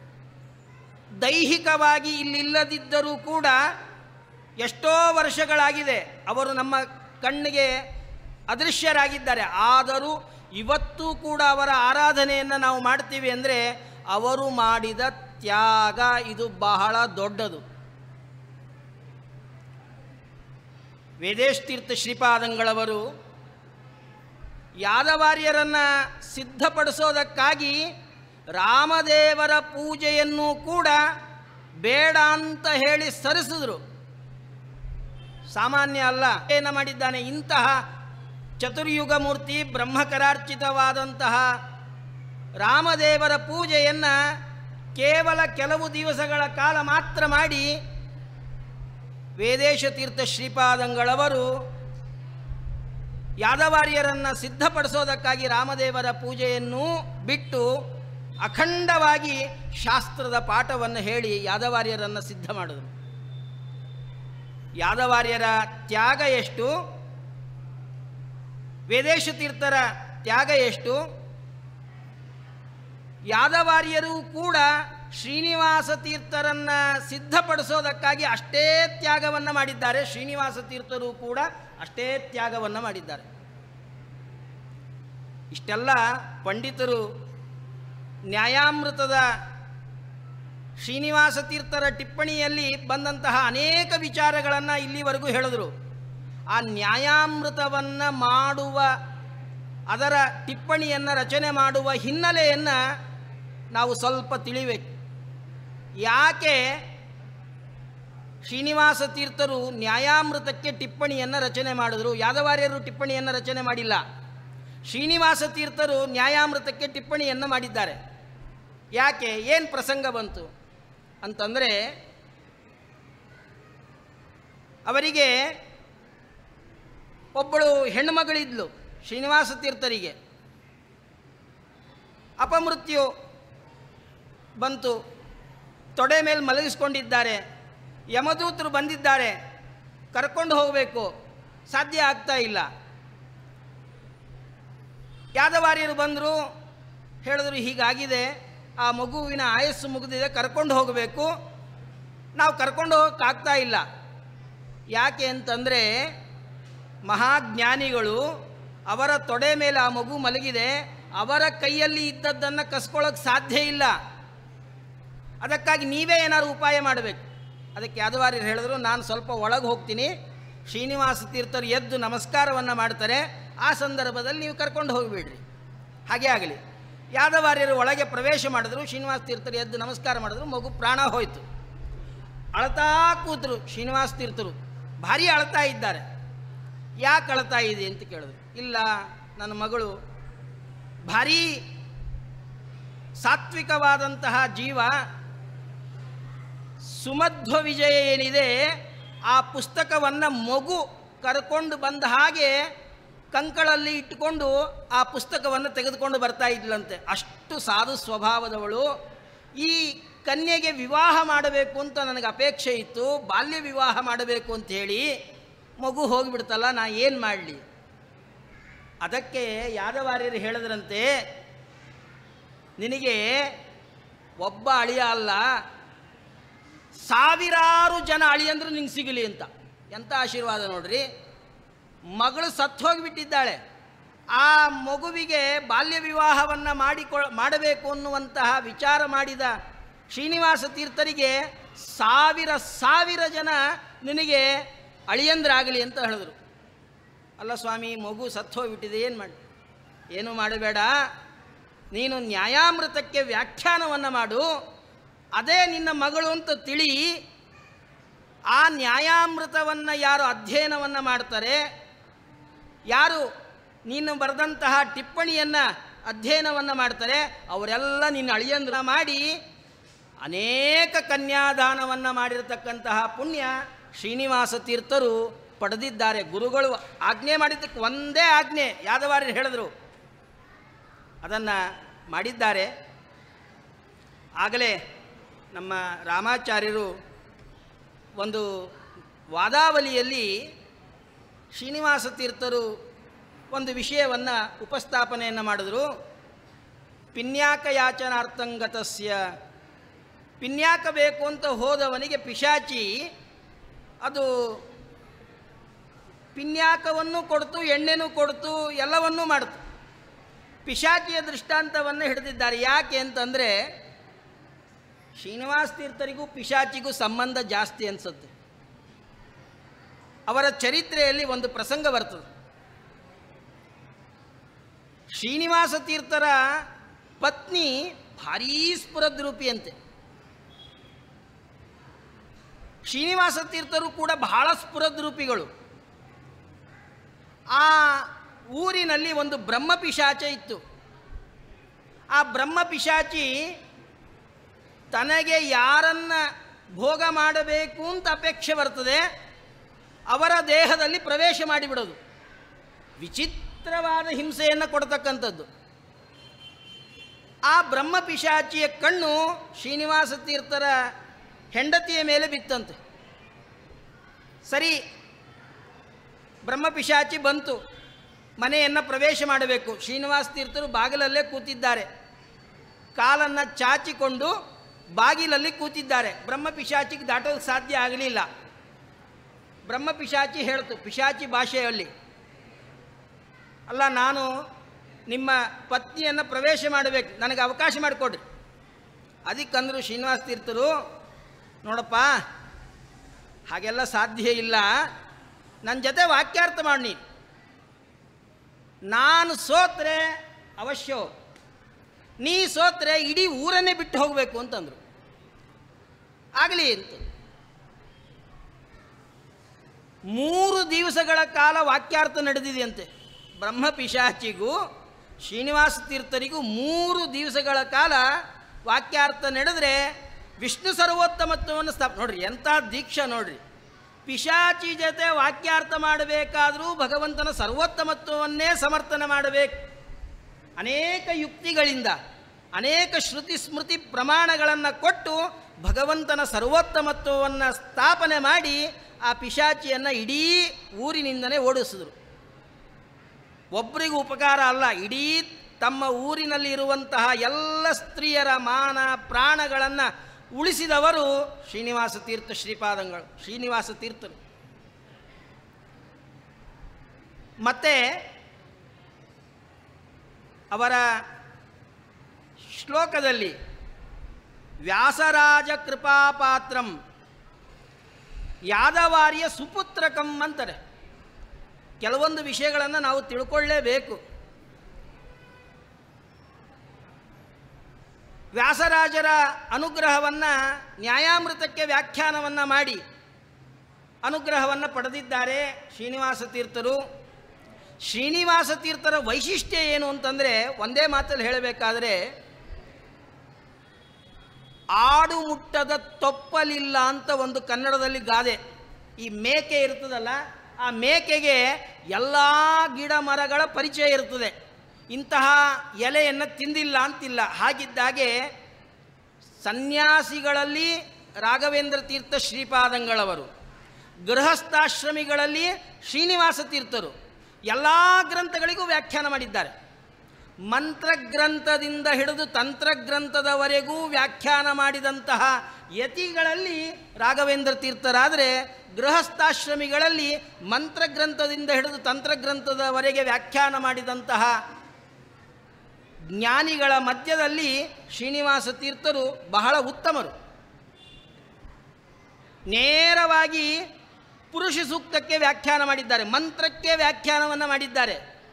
B: ದೈಹಿಕವಾಗಿ ಇಲ್ಲಿಲ್ಲದಿದ್ದರೂ ಕೂಡ ಎಷ್ಟೋ ವರ್ಷಗಳಾಗಿದೆ ಅವರು ನಮ್ಮ ಕಣ್ಣಿಗೆ ಅದೃಶ್ಯರಾಗಿದ್ದಾರೆ ಆದರೂ ಇವತ್ತೂ ಕೂಡ ಅವರ ಆರಾಧನೆಯನ್ನು ನಾವು ಮಾಡ್ತೀವಿ ಅಂದರೆ ಅವರು ಮಾಡಿದ ತ್ಯಾಗ ಇದು ಬಹಳ ದೊಡ್ಡದು ವೇದೇಶ್ ತೀರ್ಥ ಶ್ರೀಪಾದಂಗಳವರು ಯಾದವಾರ್ಯರನ್ನು ಸಿದ್ಧಪಡಿಸೋದಕ್ಕಾಗಿ ರಾಮದೇವರ ಪೂಜೆಯನ್ನು ಕೂಡ ಬೇಡ ಅಂತ ಹೇಳಿ ಸರಿಸಿದ್ರು ಸಾಮಾನ್ಯ ಅಲ್ಲ ಏನು ಮಾಡಿದ್ದಾನೆ ಇಂತಹ ಚತುರ್ಯುಗ ಮೂರ್ತಿ ಬ್ರಹ್ಮಕರಾರ್ಚಿತವಾದಂತಹ ರಾಮದೇವರ ಪೂಜೆಯನ್ನು ಕೇವಲ ಕೆಲವು ದಿವಸಗಳ ಕಾಲ ಮಾತ್ರ ಮಾಡಿ ವೇದೇಶ ತೀರ್ಥ ಶ್ರೀಪಾದಂಗಳವರು ಯಾದವಾರ್ಯರನ್ನು ಸಿದ್ಧಪಡಿಸೋದಕ್ಕಾಗಿ ರಾಮದೇವರ ಪೂಜೆಯನ್ನು ಬಿಟ್ಟು ಅಖಂಡವಾಗಿ ಶಾಸ್ತ್ರದ ಪಾಠವನ್ನು ಹೇಳಿ ಯಾದವಾರ್ಯರನ್ನು ಸಿದ್ಧ ಮಾಡಿದರು ಯಾದವಾರ್ಯರ ತ್ಯಾಗ ಎಷ್ಟು ವೇದೇಶ ತೀರ್ಥರ ತ್ಯಾಗ ಎಷ್ಟು ಯಾದವಾರ್ಯರು ಕೂಡ ಶ್ರೀನಿವಾಸ ತೀರ್ಥರನ್ನು ಸಿದ್ಧಪಡಿಸೋದಕ್ಕಾಗಿ ಅಷ್ಟೇ ತ್ಯಾಗವನ್ನು ಮಾಡಿದ್ದಾರೆ ಶ್ರೀನಿವಾಸ ತೀರ್ಥರು ಕೂಡ ಅಷ್ಟೇ ತ್ಯಾಗವನ್ನು ಮಾಡಿದ್ದಾರೆ ಇಷ್ಟೆಲ್ಲ ಪಂಡಿತರು ನ್ಯಾಯಾಮೃತದ ಶ್ರೀನಿವಾಸ ತೀರ್ಥರ ಟಿಪ್ಪಣಿಯಲ್ಲಿ ಬಂದಂತಹ ಅನೇಕ ವಿಚಾರಗಳನ್ನು ಇಲ್ಲಿವರೆಗೂ ಹೇಳಿದರು ಆ ನ್ಯಾಯಾಮೃತವನ್ನು ಮಾಡುವ ಅದರ ಟಿಪ್ಪಣಿಯನ್ನು ರಚನೆ ಮಾಡುವ ಹಿನ್ನೆಲೆಯನ್ನು ನಾವು ಸ್ವಲ್ಪ ತಿಳಿಬೇಕು ಯಾಕೆ ಶ್ರೀನಿವಾಸ ತೀರ್ಥರು ನ್ಯಾಯಾಮೃತಕ್ಕೆ ಟಿಪ್ಪಣಿಯನ್ನು ರಚನೆ ಮಾಡಿದ್ರು ಯಾದವಾರ್ಯರು ಟಿಪ್ಪಣಿಯನ್ನು ರಚನೆ ಮಾಡಿಲ್ಲ ಶ್ರೀನಿವಾಸ ತೀರ್ಥರು ನ್ಯಾಯಾಮೃತಕ್ಕೆ ಟಿಪ್ಪಣಿಯನ್ನು ಮಾಡಿದ್ದಾರೆ ಯಾಕೆ ಏನು ಪ್ರಸಂಗ ಬಂತು ಅಂತಂದರೆ ಅವರಿಗೆ ಒಬ್ಬಳು ಹೆಣ್ಣುಮಗಳಿದ್ಲು ಶ್ರೀನಿವಾಸ ತೀರ್ಥರಿಗೆ ಅಪಮೃತ್ಯು ಬಂತು ತೊಡೆ ಮೇಲೆ ಮಲಗಿಸ್ಕೊಂಡಿದ್ದಾರೆ ಯಮದೂತರು ಬಂದಿದ್ದಾರೆ ಕರ್ಕೊಂಡು ಹೋಗಬೇಕು ಸಾಧ್ಯ ಆಗ್ತಾ ಇಲ್ಲ ಯಾದವಾರ್ಯರು ಬಂದರು ಹೇಳಿದ್ರು ಹೀಗಾಗಿದೆ ಆ ಮಗುವಿನ ಆಯಸ್ಸು ಮುಗಿದಿದೆ ಕರ್ಕೊಂಡು ಹೋಗಬೇಕು ನಾವು ಕರ್ಕೊಂಡು ಹೋಗೋಕ್ಕಾಗ್ತಾ ಇಲ್ಲ ಯಾಕೆ ಅಂತಂದರೆ ಮಹಾಜ್ಞಾನಿಗಳು ಅವರ ತೊಡೆ ಮೇಲೆ ಆ ಮಗು ಮಲಗಿದೆ ಅವರ ಕೈಯಲ್ಲಿ ಇದ್ದದ್ದನ್ನು ಕಸ್ಕೊಳ್ಳೋಕೆ ಸಾಧ್ಯ ಇಲ್ಲ ಅದಕ್ಕಾಗಿ ನೀವೇ ಏನಾದ್ರು ಉಪಾಯ ಮಾಡಬೇಕು ಅದಕ್ಕೆ ಯಾದವಾರ್ಯರು ಹೇಳಿದ್ರು ನಾನು ಸ್ವಲ್ಪ ಒಳಗೆ ಹೋಗ್ತೀನಿ ಶ್ರೀನಿವಾಸ ತೀರ್ಥರು ಎದ್ದು ನಮಸ್ಕಾರವನ್ನು ಮಾಡ್ತಾರೆ ಆ ಸಂದರ್ಭದಲ್ಲಿ ನೀವು ಕರ್ಕೊಂಡು ಹೋಗಿಬಿಡ್ರಿ ಹಾಗೆ ಆಗಲಿ ಯಾದವಾರ್ಯರು ಒಳಗೆ ಪ್ರವೇಶ ಮಾಡಿದ್ರು ಶ್ರೀನಿವಾಸ ತೀರ್ಥರು ಎದ್ದು ನಮಸ್ಕಾರ ಮಾಡಿದ್ರು ಮಗು ಪ್ರಾಣ ಹೋಯಿತು ಅಳ್ತಾ ಕೂತರು ಶ್ರೀನಿವಾಸ ತೀರ್ಥರು ಭಾರಿ ಅಳ್ತಾ ಇದ್ದಾರೆ ಯಾಕೆ ಅಳ್ತಾ ಇದೆ ಅಂತ ಕೇಳಿದ್ರು ಇಲ್ಲ ನನ್ನ ಮಗಳು ಭಾರೀ ಸಾತ್ವಿಕವಾದಂತಹ ಜೀವ ಸುಮಧ್ವ ವಿಜಯ ಏನಿದೆ ಆ ಪುಸ್ತಕವನ್ನು ಮಗು ಕರ್ಕೊಂಡು ಬಂದ ಹಾಗೆ ಕಂಕಳಲ್ಲಿ ಇಟ್ಟುಕೊಂಡು ಆ ಪುಸ್ತಕವನ್ನು ತೆಗೆದುಕೊಂಡು ಬರ್ತಾ ಇದ್ಲಂತೆ ಅಷ್ಟು ಸಾಧು ಸ್ವಭಾವದವಳು ಈ ಕನ್ಯೆಗೆ ವಿವಾಹ ಮಾಡಬೇಕು ಅಂತ ನನಗೆ ಅಪೇಕ್ಷೆ ಇತ್ತು ಬಾಲ್ಯ ವಿವಾಹ ಮಾಡಬೇಕು ಅಂತ ಹೇಳಿ ಮಗು ಹೋಗಿಬಿಡ್ತಲ್ಲ ನಾ ಏನು ಮಾಡಲಿ ಅದಕ್ಕೆ ಯಾದವಾರ್ಯರು ಹೇಳಿದ್ರಂತೆ ನಿನಗೆ ಒಬ್ಬ ಅಳಿಯ ಅಲ್ಲ ಸಾವಿರಾರು ಜನ ಅಳಿಯಂದ್ರು ನಿಂಗೆ ಸಿಗಲಿ ಅಂತ ಎಂಥ ಆಶೀರ್ವಾದ ನೋಡ್ರಿ ಮಗಳು ಸತ್ತು ಹೋಗಿಬಿಟ್ಟಿದ್ದಾಳೆ ಆ ಮಗುವಿಗೆ ಬಾಲ್ಯ ವಿವಾಹವನ್ನು ಮಾಡಿಕೊ ಮಾಡಬೇಕು ಅನ್ನುವಂತಹ ವಿಚಾರ ಮಾಡಿದ ಶ್ರೀನಿವಾಸ ತೀರ್ಥರಿಗೆ ಸಾವಿರ ಸಾವಿರ ಜನ ನಿನಗೆ ಅಳಿಯಂದ್ರಾಗಲಿ ಅಂತ ಹೇಳಿದ್ರು ಅಲ್ಲ ಸ್ವಾಮಿ ಮಗು ಸತ್ತು ಹೋಗ್ಬಿಟ್ಟಿದೆ ಏನು ಮಾಡಿ ಏನು ಮಾಡಬೇಡ ನೀನು ನ್ಯಾಯಾಮೃತಕ್ಕೆ ವ್ಯಾಖ್ಯಾನವನ್ನು ಮಾಡು ಅದೇ ನಿನ್ನ ಮಗಳು ಅಂತ ತಿಳಿ ಆ ನ್ಯಾಯಾಮೃತವನ್ನು ಯಾರು ಅಧ್ಯಯನವನ್ನು ಮಾಡ್ತಾರೆ ಯಾರು ನೀನು ಬರೆದಂತಹ ಟಿಪ್ಪಣಿಯನ್ನು ಅಧ್ಯಯನವನ್ನು ಮಾಡ್ತಾರೆ ಅವರೆಲ್ಲ ನಿನ್ನ ಅಳಿಯಂದ್ರ ಮಾಡಿ ಅನೇಕ ಕನ್ಯಾದಾನವನ್ನು ಮಾಡಿರತಕ್ಕಂತಹ ಪುಣ್ಯ ಶ್ರೀನಿವಾಸ ತೀರ್ಥರು ಪಡೆದಿದ್ದಾರೆ ಗುರುಗಳು ಆಜ್ಞೆ ಮಾಡಿದ್ದಕ್ಕೆ ಒಂದೇ ಆಜ್ಞೆ ಯಾದವಾರ್ಯರು ಹೇಳಿದ್ರು ಅದನ್ನು ಮಾಡಿದ್ದಾರೆ ಆಗಲೇ ನಮ್ಮ ರಾಮಾಚಾರ್ಯರು ಒಂದು ವಾದಾವಲಿಯಲ್ಲಿ ಶ್ರೀನಿವಾಸ ತೀರ್ಥರು ಒಂದು ವಿಷಯವನ್ನು ಉಪಸ್ಥಾಪನೆಯನ್ನು ಮಾಡಿದ್ರು ಪಿನ್ಯಾಕ ಯಾಚನಾರ್ಥಂಗತಸ್ಯ ಪಿನ್ಯಾಕ ಬೇಕು ಅಂತ ಹೋದವನಿಗೆ ಪಿಶಾಚಿ ಅದು ಪಿನ್ಯಾಕವನ್ನು ಕೊಡ್ತು ಎಣ್ಣೆನೂ ಕೊಡ್ತು ಎಲ್ಲವನ್ನೂ ಮಾಡ್ತು ಪಿಶಾಚಿಯ ದೃಷ್ಟಾಂತವನ್ನು ಹಿಡಿದಿದ್ದಾರೆ ಯಾಕೆ ಅಂತಂದರೆ ಶ್ರೀನಿವಾಸ ತೀರ್ಥರಿಗೂ ಪಿಶಾಚಿಗೂ ಸಂಬಂಧ ಜಾಸ್ತಿ ಅನಿಸುತ್ತೆ ಅವರ ಚರಿತ್ರೆಯಲ್ಲಿ ಒಂದು ಪ್ರಸಂಗ ಬರ್ತದೆ ಶ್ರೀನಿವಾಸ ತೀರ್ಥರ ಪತ್ನಿ ಭಾರೀ ಸ್ಫುರದ್ರೂಪಿಯಂತೆ ಶ್ರೀನಿವಾಸ ತೀರ್ಥರು ಕೂಡ ಬಹಳ ಸ್ಫುರದ್ರೂಪಿಗಳು ಆ ಊರಿನಲ್ಲಿ ಒಂದು ಬ್ರಹ್ಮ ಪಿಶಾಚ ಇತ್ತು ಆ ಬ್ರಹ್ಮ ಪಿಶಾಚಿ ತನಗೆ ಯಾರನ್ನ ಭೋಗ ಮಾಡಬೇಕು ಅಂತ ಅಪೇಕ್ಷೆ ಬರ್ತದೆ ಅವರ ದೇಹದಲ್ಲಿ ಪ್ರವೇಶ ಮಾಡಿಬಿಡೋದು ವಿಚಿತ್ರವಾದ ಹಿಂಸೆಯನ್ನು ಕೊಡ್ತಕ್ಕಂಥದ್ದು ಆ ಬ್ರಹ್ಮ ಪಿಶಾಚಿಯ ಕಣ್ಣು ಶ್ರೀನಿವಾಸ ತೀರ್ಥರ ಹೆಂಡತಿಯ ಮೇಲೆ ಬಿತ್ತಂತೆ ಸರಿ ಬ್ರಹ್ಮ ಪಿಶಾಚಿ ಬಂತು ಮನೆಯನ್ನು ಪ್ರವೇಶ ಮಾಡಬೇಕು ಶ್ರೀನಿವಾಸ ತೀರ್ಥರು ಬಾಗಿಲಲ್ಲೇ ಕೂತಿದ್ದಾರೆ ಕಾಲನ್ನು ಚಾಚಿಕೊಂಡು ಬಾಗಿಲಲ್ಲಿ ಕೂತಿದ್ದಾರೆ ಬ್ರಹ್ಮ ಪಿಶಾಚಿಗೆ ದಾಟೋದಕ್ಕೆ ಸಾಧ್ಯ ಆಗಲಿಲ್ಲ ಬ್ರಹ್ಮ ಪಿಶಾಚಿ ಹೇಳ್ತು ಪಿಶಾಚಿ ಭಾಷೆಯಲ್ಲಿ ಅಲ್ಲ ನಾನು ನಿಮ್ಮ ಪತ್ನಿಯನ್ನು ಪ್ರವೇಶ ಮಾಡಬೇಕು ನನಗೆ ಅವಕಾಶ ಮಾಡಿಕೊಡ್ರಿ ಅದಕ್ಕಂದ್ರು ಶ್ರೀನಿವಾಸ ತೀರ್ಥರು ನೋಡಪ್ಪ ಹಾಗೆಲ್ಲ ಸಾಧ್ಯ ಇಲ್ಲ ನನ್ನ ಜೊತೆ ವಾಕ್ಯಾರ್ಥ ಮಾಡಿ ನೀನು ನಾನು ಸೋತ್ರೆ ಅವಶ್ಯ ಹೋಗು. ನೀ ಸೋತ್ರೆ ಇಡೀ ಊರನ್ನೇ ಬಿಟ್ಟು ಹೋಗಬೇಕು ಅಂತಂದರು ಆಗಲಿ ಅಂತ ಮೂರು ದಿವಸಗಳ ಕಾಲ ವಾಕ್ಯಾರ್ಥ ನಡೆದಿದೆಯಂತೆ ಬ್ರಹ್ಮ ಪಿಶಾಚಿಗೂ ಶ್ರೀನಿವಾಸ ತೀರ್ಥರಿಗೂ ಮೂರು ದಿವಸಗಳ ಕಾಲ ವಾಕ್ಯಾರ್ಥ ನಡೆದರೆ ವಿಷ್ಣು ಸರ್ವೋತ್ತಮತ್ವವನ್ನು ಸ್ಥಾಪ ನೋಡ್ರಿ ಎಂಥ ದೀಕ್ಷಾ ನೋಡ್ರಿ ಪಿಶಾಚಿ ಜೊತೆ ವಾಕ್ಯಾರ್ಥ ಮಾಡಬೇಕಾದರೂ ಭಗವಂತನ ಸರ್ವೋತ್ತಮತ್ವವನ್ನೇ ಸಮರ್ಥನೆ ಮಾಡಬೇಕು ಅನೇಕ ಯುಕ್ತಿಗಳಿಂದ ಅನೇಕ ಶ್ರುತಿ ಸ್ಮೃತಿ ಪ್ರಮಾಣಗಳನ್ನು ಕೊಟ್ಟು ಭಗವಂತನ ಸರ್ವೋತ್ತಮತ್ವವನ್ನು ಸ್ಥಾಪನೆ ಮಾಡಿ ಆ ಪಿಶಾಚಿಯನ್ನು ಇಡೀ ಊರಿನಿಂದನೇ ಓಡಿಸಿದ್ರು ಒಬ್ಬರಿಗೂ ಉಪಕಾರ ಅಲ್ಲ ಇಡೀ ತಮ್ಮ ಊರಿನಲ್ಲಿ ಇರುವಂತಹ ಎಲ್ಲ ಸ್ತ್ರೀಯರ ಮಾನ ಪ್ರಾಣಗಳನ್ನು ಉಳಿಸಿದವರು ಶ್ರೀನಿವಾಸ ತೀರ್ಥ ಶ್ರೀಪಾದಂಗಳು ಶ್ರೀನಿವಾಸ ತೀರ್ಥರು ಮತ್ತೆ ಅವರ ಶ್ಲೋಕದಲ್ಲಿ ವ್ಯಾಸರಾಜ ಕೃಪಾಪಾತ್ರಂ ಯಾದವಾರ್ಯ ಸುಪುತ್ರಕಂ ಅಂತಾರೆ ಕೆಲವೊಂದು ವಿಷಯಗಳನ್ನು ನಾವು ತಿಳ್ಕೊಳ್ಳೇಬೇಕು ವ್ಯಾಸರಾಜರ ಅನುಗ್ರಹವನ್ನು ನ್ಯಾಯಾಮೃತಕ್ಕೆ ವ್ಯಾಖ್ಯಾನವನ್ನು ಮಾಡಿ ಅನುಗ್ರಹವನ್ನು ಪಡೆದಿದ್ದಾರೆ ಶ್ರೀನಿವಾಸ ತೀರ್ಥರು ಶ್ರೀನಿವಾಸ ತೀರ್ಥರ ವೈಶಿಷ್ಟ್ಯ ಏನು ಅಂತಂದರೆ ಒಂದೇ ಮಾತಲ್ಲಿ ಹೇಳಬೇಕಾದ್ರೆ ಆಡು ಮುಟ್ಟದ ತೊಪ್ಪಲಿಲ್ಲ ಅಂತ ಒಂದು ಕನ್ನಡದಲ್ಲಿ ಗಾದೆ ಈ ಮೇಕೆ ಇರ್ತದಲ್ಲ ಆ ಮೇಕೆಗೆ ಎಲ್ಲ ಗಿಡ ಮರಗಳ ಪರಿಚಯ ಇರ್ತದೆ ಇಂತಹ ಎಲೆಯನ್ನು ತಿಂದಿಲ್ಲ ಅಂತಿಲ್ಲ ಹಾಗಿದ್ದಾಗೆ ಸನ್ಯಾಸಿಗಳಲ್ಲಿ ರಾಘವೇಂದ್ರ ತೀರ್ಥ ಶ್ರೀಪಾದಂಗಳವರು ಗೃಹಸ್ಥಾಶ್ರಮಿಗಳಲ್ಲಿ ಶ್ರೀನಿವಾಸ ತೀರ್ಥರು ಎಲ್ಲ ಗ್ರಂಥಗಳಿಗೂ ವ್ಯಾಖ್ಯಾನ ಮಾಡಿದ್ದಾರೆ ಮಂತ್ರಗ್ರಂಥದಿಂದ ಹಿಡಿದು ತಂತ್ರಗ್ರಂಥದವರೆಗೂ ವ್ಯಾಖ್ಯಾನ ಮಾಡಿದಂತಹ ಯತಿಗಳಲ್ಲಿ ರಾಘವೇಂದ್ರ ತೀರ್ಥರಾದರೆ ಗೃಹಸ್ಥಾಶ್ರಮಿಗಳಲ್ಲಿ ಮಂತ್ರಗ್ರಂಥದಿಂದ ಹಿಡಿದು ತಂತ್ರಗ್ರಂಥದವರೆಗೆ ವ್ಯಾಖ್ಯಾನ ಮಾಡಿದಂತಹ ಜ್ಞಾನಿಗಳ ಮಧ್ಯದಲ್ಲಿ ಶ್ರೀನಿವಾಸ ತೀರ್ಥರು ಬಹಳ ಉತ್ತಮರು ನೇರವಾಗಿ ಪುರುಷ ಸೂಕ್ತಕ್ಕೆ ವ್ಯಾಖ್ಯಾನ ಮಾಡಿದ್ದಾರೆ ಮಂತ್ರಕ್ಕೆ ವ್ಯಾಖ್ಯಾನವನ್ನು ಮಾಡಿದ್ದಾರೆ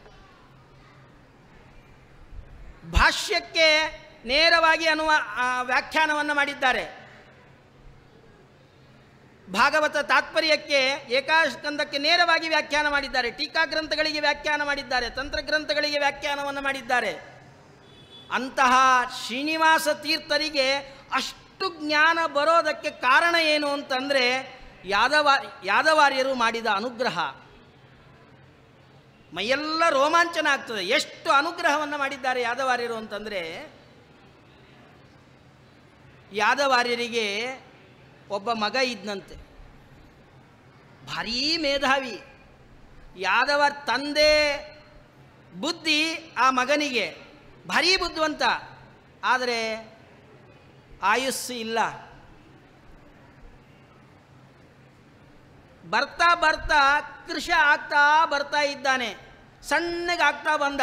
B: ಭಾಷ್ಯಕ್ಕೆ ನೇರವಾಗಿ ಅನ್ನುವ ಆ, ವ್ಯಾಖ್ಯಾನವನ್ನು ಮಾಡಿದ್ದಾರೆ ಭಾಗವತ ತಾತ್ಪರ್ಯಕ್ಕೆ ಏಕಾಸ್ಕಂದಕ್ಕೆ ನೇರವಾಗಿ ವ್ಯಾಖ್ಯಾನ ಮಾಡಿದ್ದಾರೆ ಟೀಕಾ ಗ್ರಂಥಗಳಿಗೆ ವ್ಯಾಖ್ಯಾನ ಮಾಡಿದ್ದಾರೆ ತಂತ್ರಗ್ರಂಥಗಳಿಗೆ ವ್ಯಾಖ್ಯಾನವನ್ನು ಮಾಡಿದ್ದಾರೆ ಅಂತಹ ಶ್ರೀನಿವಾಸ ತೀರ್ಥರಿಗೆ ಅಷ್ಟು ಜ್ಞಾನ ಬರೋದಕ್ಕೆ ಕಾರಣ ಏನು ಅಂತಂದರೆ ಯಾದವ ಯಾದವಾರ್ಯರು ಮಾಡಿದ ಅನುಗ್ರಹ ಮೈಯೆಲ್ಲ ರೋಮಾಂಚನ ಆಗ್ತದೆ ಎಷ್ಟು ಅನುಗ್ರಹವನ್ನು ಮಾಡಿದ್ದಾರೆ ಯಾದವಾರ್ಯರು ಅಂತಂದರೆ ಯಾದವಾರ್ಯರಿಗೆ ಒಬ್ಬ ಮಗ ಇದ್ನಂತೆ ಭಾರೀ ಮೇಧಾವಿ ಯಾದವ ತಂದೆ ಬುದ್ಧಿ ಆ ಮಗನಿಗೆ ಭಾರೀ ಬುದ್ಧಿವಂತ ಆದರೆ ಆಯುಸ್ಸು ಇಲ್ಲ ಬರ್ತಾ ಬರ್ತಾ ಕೃಷ ಆಗ್ತಾ ಬರ್ತಾ ಇದ್ದಾನೆ ಸಣ್ಣಗಾಗ್ತಾ ಬಂದ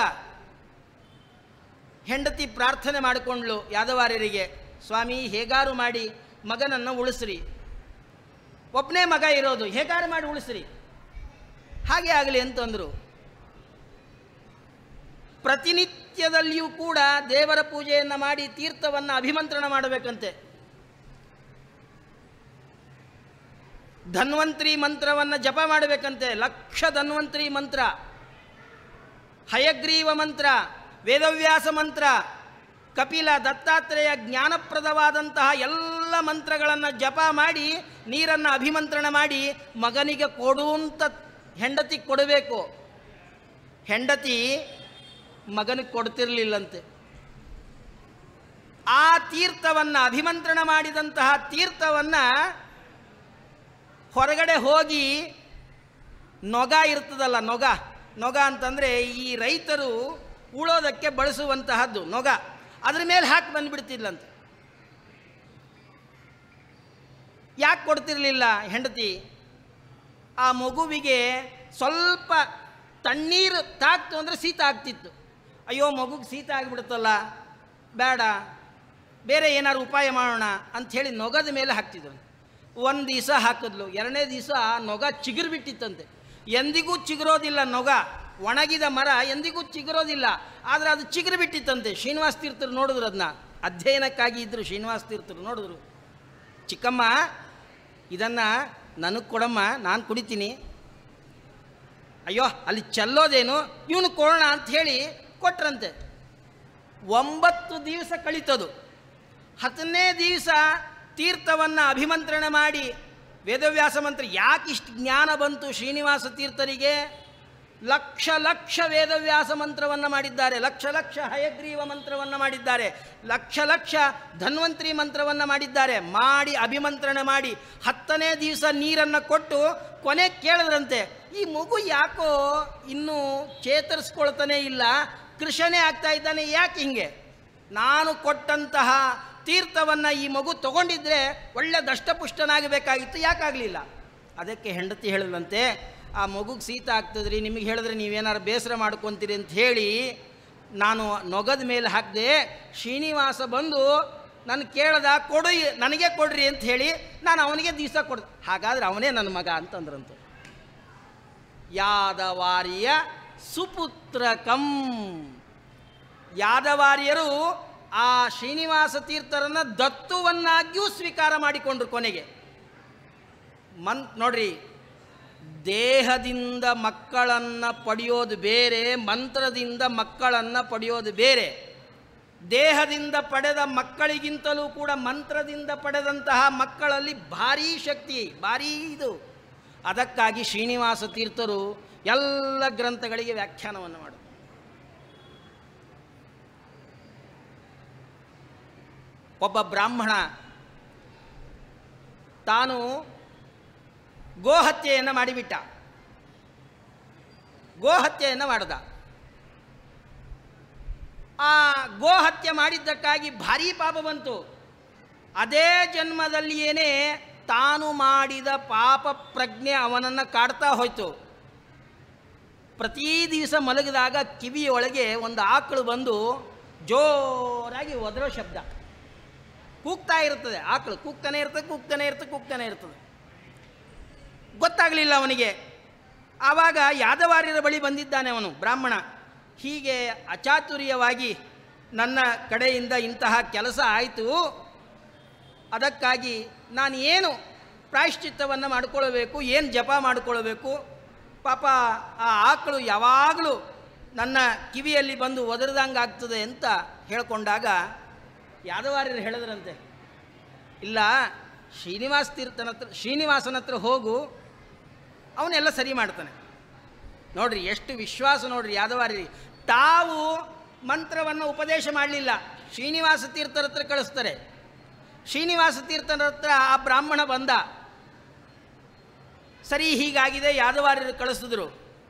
B: ಹೆಂಡತಿ ಪ್ರಾರ್ಥನೆ ಮಾಡಿಕೊಂಡ್ಲು ಯಾದವಾರ್ಯರಿಗೆ ಸ್ವಾಮಿ ಹೇಗಾರು ಮಾಡಿ ಮಗನನ್ನು ಉಳಿಸ್ರಿ ಒಬ್ಬನೇ ಮಗ ಇರೋದು ಹೇಗಾರು ಮಾಡಿ ಉಳಿಸ್ರಿ ಹಾಗೆ ಆಗಲಿ ಅಂತಂದರು ಪ್ರತಿನಿತ್ಯದಲ್ಲಿಯೂ ಕೂಡ ದೇವರ ಪೂಜೆಯನ್ನು ಮಾಡಿ ತೀರ್ಥವನ್ನು ಅಭಿಮಂತ್ರಣ ಮಾಡಬೇಕಂತೆ ಧನ್ವಂತ್ರಿ ಮಂತ್ರವನ್ನು ಜಪ ಮಾಡಬೇಕಂತೆ ಲಕ್ಷ ಧನ್ವಂತ್ರಿ ಮಂತ್ರ ಹಯಗ್ರೀವ ಮಂತ್ರ ವೇದವ್ಯಾಸ ಮಂತ್ರ ಕಪಿಲ ದತ್ತಾತ್ರೇಯ ಜ್ಞಾನಪ್ರದವಾದಂತಹ ಎಲ್ಲ ಮಂತ್ರಗಳನ್ನು ಜಪ ಮಾಡಿ ನೀರನ್ನು ಅಭಿಮಂತ್ರಣ ಮಾಡಿ ಮಗನಿಗೆ ಕೊಡುವಂತ ಹೆಂಡತಿ ಕೊಡಬೇಕು ಹೆಂಡತಿ ಮಗನಿಗೆ ಕೊಡ್ತಿರ್ಲಿಲ್ಲಂತೆ ಆ ತೀರ್ಥವನ್ನು ಅಭಿಮಂತ್ರಣ ಮಾಡಿದಂತಹ ತೀರ್ಥವನ್ನು ಹೊರಗಡೆ ಹೋಗಿ ನೊಗ ಇರ್ತದಲ್ಲ ನೊಗ ನೊಗ ಅಂತಂದರೆ ಈ ರೈತರು ಉಳೋದಕ್ಕೆ ಬಳಸುವಂತಹದ್ದು ನೊಗ ಅದ್ರ ಮೇಲೆ ಹಾಕಿ ಬಂದುಬಿಡ್ತಿದ್ಲಂತೆ ಯಾಕೆ ಕೊಡ್ತಿರಲಿಲ್ಲ ಹೆಂಡತಿ ಆ ಮಗುವಿಗೆ ಸ್ವಲ್ಪ ತಣ್ಣೀರು ತಾಕ್ತು ಅಂದರೆ ಶೀತ ಆಗ್ತಿತ್ತು ಅಯ್ಯೋ ಮಗುಗೆ ಶೀತ ಆಗಿಬಿಡುತ್ತಲ್ಲ ಬೇಡ ಬೇರೆ ಏನಾದ್ರು ಉಪಾಯ ಮಾಡೋಣ ಅಂಥೇಳಿ ನೊಗದ ಮೇಲೆ ಹಾಕ್ತಿದ್ರು ಒಂದು ದಿವಸ ಹಾಕಿದ್ಲು ಎರಡನೇ ದಿವಸ ನೊಗ ಚಿಗುರು ಬಿಟ್ಟಿತ್ತಂತೆ ಎಂದಿಗೂ ಚಿಗುರೋದಿಲ್ಲ ನೊಗ ಒಣಗಿದ ಮರ ಎಂದಿಗೂ ಚಿಗುರೋದಿಲ್ಲ ಆದರೆ ಅದು ಚಿಗುರು ಬಿಟ್ಟಿತ್ತಂತೆ ಶ್ರೀನಿವಾಸ ತೀರ್ಥರು ನೋಡಿದ್ರು ಅದನ್ನ ಅಧ್ಯಯನಕ್ಕಾಗಿ ಇದ್ದರು ಶ್ರೀನಿವಾಸ ತೀರ್ಥರು ನೋಡಿದ್ರು ಚಿಕ್ಕಮ್ಮ ಇದನ್ನು ನನಗೆ ಕೊಡಮ್ಮ ನಾನು ಕುಡಿತೀನಿ ಅಯ್ಯೋ ಅಲ್ಲಿ ಚೆಲ್ಲೋದೇನು ಇವನು ಕೊಡೋಣ ಅಂತ ಹೇಳಿ ಕೊಟ್ರಂತೆ ಒಂಬತ್ತು ದಿವಸ ಕಳೀತದು ಹತ್ತನೇ ದಿವಸ ತೀರ್ಥವನ್ನು ಅಭಿಮಂತ್ರಣ ಮಾಡಿ ವೇದವ್ಯಾಸ ಮಂತ್ರ ಯಾಕೆ ಇಷ್ಟು ಜ್ಞಾನ ಬಂತು ಶ್ರೀನಿವಾಸ ತೀರ್ಥರಿಗೆ ಲಕ್ಷ ಲಕ್ಷ ವೇದವ್ಯಾಸ ಮಂತ್ರವನ್ನು ಮಾಡಿದ್ದಾರೆ ಲಕ್ಷ ಲಕ್ಷ ಹಯಗ್ರೀವ ಮಂತ್ರವನ್ನು ಮಾಡಿದ್ದಾರೆ ಲಕ್ಷ ಲಕ್ಷ ಧನ್ವಂತರಿ ಮಂತ್ರವನ್ನು ಮಾಡಿದ್ದಾರೆ ಮಾಡಿ ಅಭಿಮಂತ್ರಣ ಮಾಡಿ ಹತ್ತನೇ ದಿವಸ ನೀರನ್ನು ಕೊಟ್ಟು ಕೊನೆ ಕೇಳಿದ್ರಂತೆ ಈ ಮಗು ಯಾಕೋ ಇನ್ನೂ ಚೇತರಿಸ್ಕೊಳ್ತಾನೆ ಇಲ್ಲ ಕೃಷನೇ ಆಗ್ತಾ ಇದ್ದಾನೆ ಯಾಕೆ ಹಿಂಗೆ ನಾನು ಕೊಟ್ಟಂತಹ ತೀರ್ಥವನ್ನು ಈ ಮಗು ತಗೊಂಡಿದ್ರೆ ಒಳ್ಳೆ ದಷ್ಟಪುಷ್ಟನಾಗಬೇಕಾಗಿತ್ತು ಯಾಕಾಗಲಿಲ್ಲ ಅದಕ್ಕೆ ಹೆಂಡತಿ ಹೇಳಿದಂತೆ ಆ ಮಗುಗೆ ಶೀತ ಆಗ್ತದ್ರಿ ನಿಮಗೆ ಹೇಳಿದ್ರೆ ನೀವೇನಾರು ಬೇಸರ ಮಾಡ್ಕೊತೀರಿ ಅಂತ ಹೇಳಿ ನಾನು ನೊಗದ ಮೇಲೆ ಹಾಕಿದೆ ಶ್ರೀನಿವಾಸ ಬಂದು ನನ್ನ ಕೇಳ್ದ ಕೊಡು ನನಗೆ ಕೊಡ್ರಿ ಅಂತ ಹೇಳಿ ನಾನು ಅವನಿಗೆ ದಿವಸ ಕೊಡ್ ಹಾಗಾದ್ರೆ ಅವನೇ ನನ್ನ ಮಗ ಅಂತಂದ್ರಂತು ಯಾದವಾರಿಯ ಸುಪುತ್ರಕಂ ಯಾದವಾರಿಯರು ಆ ಶ್ರೀನಿವಾಸ ತೀರ್ಥರನ್ನ ದತ್ತುವನ್ನಾಗಿಯೂ ಸ್ವೀಕಾರ ಮಾಡಿಕೊಂಡ್ರು ಕೊನೆಗೆ ಮನ್ ನೋಡ್ರಿ ದೇಹದಿಂದ ಮಕ್ಕಳನ್ನು ಪಡೆಯೋದು ಬೇರೆ ಮಂತ್ರದಿಂದ ಮಕ್ಕಳನ್ನು ಪಡೆಯೋದು ಬೇರೆ ದೇಹದಿಂದ ಪಡೆದ ಮಕ್ಕಳಿಗಿಂತಲೂ ಕೂಡ ಮಂತ್ರದಿಂದ ಪಡೆದಂತಹ ಮಕ್ಕಳಲ್ಲಿ ಭಾರೀ ಶಕ್ತಿ ಭಾರೀ ಇದು ಅದಕ್ಕಾಗಿ ಶ್ರೀನಿವಾಸ ತೀರ್ಥರು ಎಲ್ಲ ಗ್ರಂಥಗಳಿಗೆ ವ್ಯಾಖ್ಯಾನವನ್ನು ಮಾಡಿದರು ಒಬ್ಬ ಬ್ರಾಹ್ಮಣ ತಾನು ಗೋಹತ್ಯೆಯನ್ನು ಮಾಡಿಬಿಟ್ಟ ಗೋಹತ್ಯೆಯನ್ನು ಮಾಡಿದ ಆ ಗೋಹತ್ಯೆ ಮಾಡಿದ್ದಕ್ಕಾಗಿ ಭಾರೀ ಪಾಪ ಬಂತು ಅದೇ ಜನ್ಮದಲ್ಲಿಯೇನೇ ತಾನು ಮಾಡಿದ ಪಾಪ ಪ್ರಜ್ಞೆ ಅವನನ್ನು ಕಾಡ್ತಾ ಹೋಯ್ತು ಪ್ರತಿ ದಿವಸ ಮಲಗಿದಾಗ ಕಿವಿಯೊಳಗೆ ಒಂದು ಆಕಳು ಬಂದು ಜೋರಾಗಿ ಒದರೋ ಶಬ್ದ ಕೂಗ್ತಾ ಇರ್ತದೆ ಆಕಳು ಕೂಗ್ತಾನೆ ಇರ್ತದೆ ಕೂಗ್ತಾನೆ ಇರ್ತದೆ ಕೂಗ್ತಾನೆ ಇರ್ತದೆ ಗೊತ್ತಾಗಲಿಲ್ಲ ಅವನಿಗೆ ಆವಾಗ ಯಾದವಾರ್ಯರ ಬಳಿ ಬಂದಿದ್ದಾನೆ ಅವನು ಬ್ರಾಹ್ಮಣ ಹೀಗೆ ಅಚಾತುರ್ಯವಾಗಿ ನನ್ನ ಕಡೆಯಿಂದ ಇಂತಹ ಕೆಲಸ ಆಯಿತು ಅದಕ್ಕಾಗಿ ನಾನು ಏನು ಪ್ರಾಯಶ್ಚಿತ್ತವನ್ನು ಮಾಡಿಕೊಳ್ಳಬೇಕು ಏನು ಜಪ ಮಾಡಿಕೊಳ್ಳಬೇಕು ಪಾಪ ಆ ಆಕಳು ಯಾವಾಗಲೂ ನನ್ನ ಕಿವಿಯಲ್ಲಿ ಬಂದು ಒದರ್ದಂಗೆ ಆಗ್ತದೆ ಅಂತ ಹೇಳ್ಕೊಂಡಾಗ ಯಾದವಾರ್ಯರು ಹೇಳಿದ್ರಂತೆ ಇಲ್ಲ ಶ್ರೀನಿವಾಸ ತೀರ್ಥನ ಹತ್ರ ಶ್ರೀನಿವಾಸನ ಹತ್ರ ಹೋಗು ಅವನೆಲ್ಲ ಸರಿ ಮಾಡ್ತಾನೆ ನೋಡ್ರಿ ಎಷ್ಟು ವಿಶ್ವಾಸ ನೋಡ್ರಿ ಯಾದವಾರಿ ತಾವು ಮಂತ್ರವನ್ನು ಉಪದೇಶ ಮಾಡಲಿಲ್ಲ ಶ್ರೀನಿವಾಸ ತೀರ್ಥರ ಹತ್ರ ಕಳಿಸ್ತಾರೆ ಶ್ರೀನಿವಾಸ ತೀರ್ಥರ ಹತ್ರ ಆ ಬ್ರಾಹ್ಮಣ ಬಂದ ಸರಿ ಹೀಗಾಗಿದೆ ಯಾದವಾರ್ಯರು ಕಳಿಸಿದ್ರು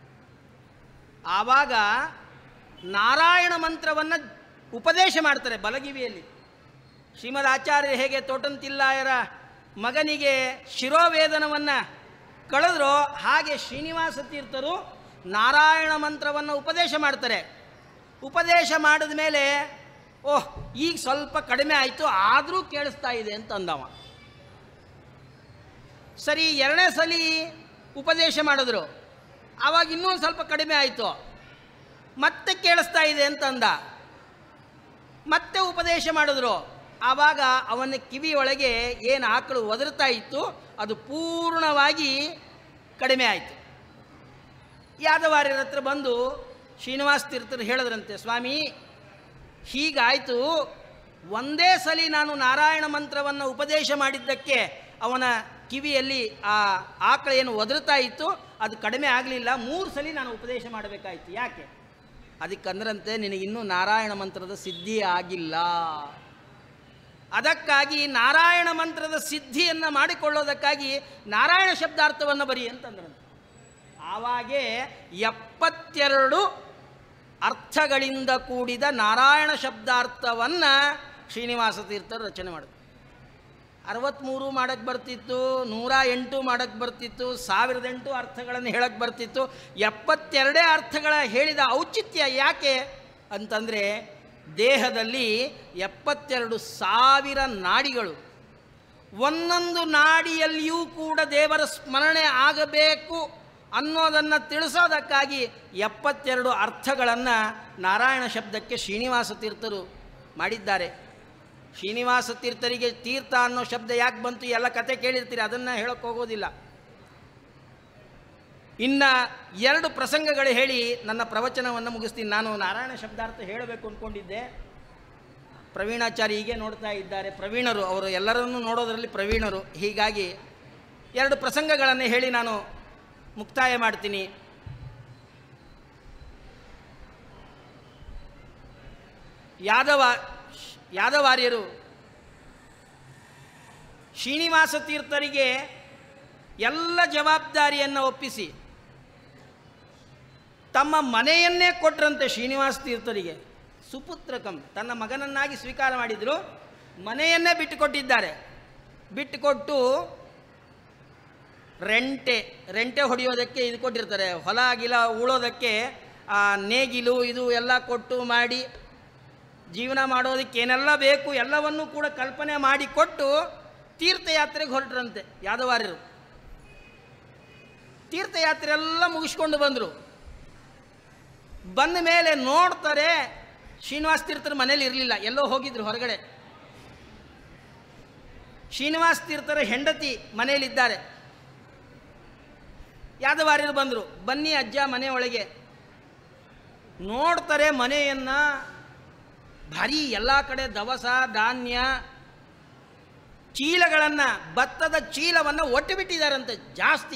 B: ಆವಾಗ ನಾರಾಯಣ ಮಂತ್ರವನ್ನು ಉಪದೇಶ ಮಾಡ್ತಾರೆ ಬಲಗಿವಿಯಲ್ಲಿ ಶ್ರೀಮದ್ ಆಚಾರ್ಯ ಹೇಗೆ ತೋಟಂತಿಲ್ಲಾಯರ ಮಗನಿಗೆ ಶಿರೋವೇದನವನ್ನು ಕಳೆದ್ರೋ ಹಾಗೆ ಶ್ರೀನಿವಾಸ ತೀರ್ಥರು ನಾರಾಯಣ ಮಂತ್ರವನ್ನು ಉಪದೇಶ ಮಾಡ್ತಾರೆ ಉಪದೇಶ ಮಾಡಿದ ಮೇಲೆ ಓಹ್ ಈಗ ಸ್ವಲ್ಪ ಕಡಿಮೆ ಆಯಿತು ಆದರೂ ಕೇಳಿಸ್ತಾ ಇದೆ ಅಂತ ಅಂದವ ಸರಿ ಎರಡನೇ ಸಲ ಉಪದೇಶ ಮಾಡಿದ್ರು ಆವಾಗ ಇನ್ನೊಂದು ಸ್ವಲ್ಪ ಕಡಿಮೆ ಆಯಿತು ಮತ್ತೆ ಕೇಳಿಸ್ತಾ ಇದೆ ಅಂತ ಅಂದ ಮತ್ತೆ ಉಪದೇಶ ಮಾಡಿದ್ರು ಆವಾಗ ಅವನ ಕಿವಿಯೊಳಗೆ ಏನು ಆಕಳು ಒದರ್ತಾ ಇತ್ತು ಅದು ಪೂರ್ಣವಾಗಿ ಕಡಿಮೆ ಆಯಿತು ಯಾದವಾರ್ಯರ ಹತ್ರ ಬಂದು ಶ್ರೀನಿವಾಸ ತೀರ್ಥರು ಹೇಳಿದ್ರಂತೆ ಸ್ವಾಮಿ ಹೀಗಾಯಿತು ಒಂದೇ ಸಲ ನಾನು ನಾರಾಯಣ ಮಂತ್ರವನ್ನು ಉಪದೇಶ ಮಾಡಿದ್ದಕ್ಕೆ ಅವನ ಕಿವಿಯಲ್ಲಿ ಆ ಆಕಳ ಏನು ಒದರ್ತಾ ಇತ್ತು ಅದು ಕಡಿಮೆ ಆಗಲಿಲ್ಲ ಮೂರು ಸಲ ನಾನು ಉಪದೇಶ ಮಾಡಬೇಕಾಯಿತು ಯಾಕೆ ಅದಕ್ಕಂದ್ರಂತೆ ನಿನಗಿನ್ನೂ ನಾರಾಯಣ ಮಂತ್ರದ ಸಿದ್ಧಿ ಆಗಿಲ್ಲ ಅದಕ್ಕಾಗಿ ನಾರಾಯಣ ಮಂತ್ರದ ಸಿದ್ಧಿಯನ್ನು ಮಾಡಿಕೊಳ್ಳೋದಕ್ಕಾಗಿ ನಾರಾಯಣ ಶಬ್ದಾರ್ಥವನ್ನು ಬರಿ ಅಂತಂದ್ರಂತೆ ಆವಾಗೇ ಎಪ್ಪತ್ತೆರಡು ಅರ್ಥಗಳಿಂದ ಕೂಡಿದ ನಾರಾಯಣ ಶಬ್ದಾರ್ಥವನ್ನು ಶ್ರೀನಿವಾಸ ತೀರ್ಥರು ರಚನೆ ಮಾಡಿದ್ರು ಅರವತ್ತ್ಮೂರು ಮಾಡಕ್ಕೆ ಬರ್ತಿತ್ತು ನೂರ ಎಂಟು ಮಾಡಕ್ಕೆ ಬರ್ತಿತ್ತು ಸಾವಿರದ ಎಂಟು ಅರ್ಥಗಳನ್ನು ಹೇಳಕ್ಕೆ ಬರ್ತಿತ್ತು ಎಪ್ಪತ್ತೆರಡೇ ಅರ್ಥಗಳ ಹೇಳಿದ ಔಚಿತ್ಯ ಯಾಕೆ ಅಂತಂದರೆ ದೇಹದಲ್ಲಿ ಎಪ್ಪತ್ತೆರಡು ಸಾವಿರ ನಾಡಿಗಳು ಒಂದೊಂದು ನಾಡಿಯಲ್ಲಿಯೂ ಕೂಡ ದೇವರ ಸ್ಮರಣೆ ಆಗಬೇಕು ಅನ್ನೋದನ್ನು ತಿಳಿಸೋದಕ್ಕಾಗಿ ಎಪ್ಪತ್ತೆರಡು ಅರ್ಥಗಳನ್ನು ನಾರಾಯಣ ಶಬ್ದಕ್ಕೆ ಶ್ರೀನಿವಾಸ ತೀರ್ಥರು ಮಾಡಿದ್ದಾರೆ ಶ್ರೀನಿವಾಸ ತೀರ್ಥರಿಗೆ ತೀರ್ಥ ಅನ್ನೋ ಶಬ್ದ ಯಾಕೆ ಬಂತು ಎಲ್ಲ ಕತೆ ಕೇಳಿರ್ತೀರಿ ಅದನ್ನು ಹೇಳಕ್ಕೆ ಹೋಗೋದಿಲ್ಲ ಇನ್ನು ಎರಡು ಪ್ರಸಂಗಗಳು ಹೇಳಿ ನನ್ನ ಪ್ರವಚನವನ್ನು ಮುಗಿಸ್ತೀನಿ ನಾನು ನಾರಾಯಣ ಶಬ್ದಾರ್ಥ ಹೇಳಬೇಕು ಅಂದ್ಕೊಂಡಿದ್ದೆ ಪ್ರವೀಣಾಚಾರ್ಯ ಹೀಗೆ ನೋಡ್ತಾ ಇದ್ದಾರೆ ಪ್ರವೀಣರು ಅವರು ಎಲ್ಲರನ್ನೂ ನೋಡೋದರಲ್ಲಿ ಪ್ರವೀಣರು ಹೀಗಾಗಿ ಎರಡು ಪ್ರಸಂಗಗಳನ್ನು ಹೇಳಿ ನಾನು ಮುಕ್ತಾಯ ಮಾಡ್ತೀನಿ ಯಾದವ ಯಾದವಾರ್ಯರು ಶ್ರೀನಿವಾಸ ತೀರ್ಥರಿಗೆ ಎಲ್ಲ ಜವಾಬ್ದಾರಿಯನ್ನು ಒಪ್ಪಿಸಿ ತಮ್ಮ ಮನೆಯನ್ನೇ ಕೊಟ್ರಂತೆ ಶ್ರೀನಿವಾಸ ತೀರ್ಥರಿಗೆ ಸುಪುತ್ರಕಂ ತನ್ನ ಮಗನನ್ನಾಗಿ ಸ್ವೀಕಾರ ಮಾಡಿದರು ಮನೆಯನ್ನೇ ಬಿಟ್ಟುಕೊಟ್ಟಿದ್ದಾರೆ ಬಿಟ್ಟುಕೊಟ್ಟು ರೆಂಟೆ ರೆಂಟೆ ಹೊಡೆಯೋದಕ್ಕೆ ಇದು ಕೊಟ್ಟಿರ್ತಾರೆ ಹೊಲ ಗಿಲ ಉಳೋದಕ್ಕೆ ಆ ನೇಗಿಲು ಇದು ಎಲ್ಲ ಕೊಟ್ಟು ಮಾಡಿ ಜೀವನ ಮಾಡೋದಕ್ಕೆ ಏನೆಲ್ಲ ಬೇಕು ಎಲ್ಲವನ್ನೂ ಕೂಡ ಕಲ್ಪನೆ ಮಾಡಿ ಕೊಟ್ಟು ತೀರ್ಥಯಾತ್ರೆಗೆ ಹೊರಟ್ರಂತೆ ಯಾದವಾರ್ಯರು ತೀರ್ಥಯಾತ್ರೆ ಎಲ್ಲ ಮುಗಿಸ್ಕೊಂಡು ಬಂದರು ಬಂದ ಮೇಲೆ ನೋಡ್ತಾರೆ ಶ್ರೀನಿವಾಸ ತೀರ್ಥರ ಮನೇಲಿ ಇರಲಿಲ್ಲ ಎಲ್ಲೋ ಹೋಗಿದ್ರು ಹೊರಗಡೆ ಶ್ರೀನಿವಾಸ ತೀರ್ಥರ ಹೆಂಡತಿ ಮನೆಯಲ್ಲಿದ್ದಾರೆ ಯಾದವಾರ್ಯರು ಬಂದರು ಬನ್ನಿ ಅಜ್ಜ ಮನೆ ಒಳಗೆ ನೋಡ್ತಾರೆ ಮನೆಯನ್ನು ಭಾರಿ ಎಲ್ಲ ಕಡೆ ದವಸ ಧಾನ್ಯ ಚೀಲಗಳನ್ನು ಭತ್ತದ ಚೀಲವನ್ನು ಒಟ್ಟು ಬಿಟ್ಟಿದ್ದಾರಂತೆ ಜಾಸ್ತಿ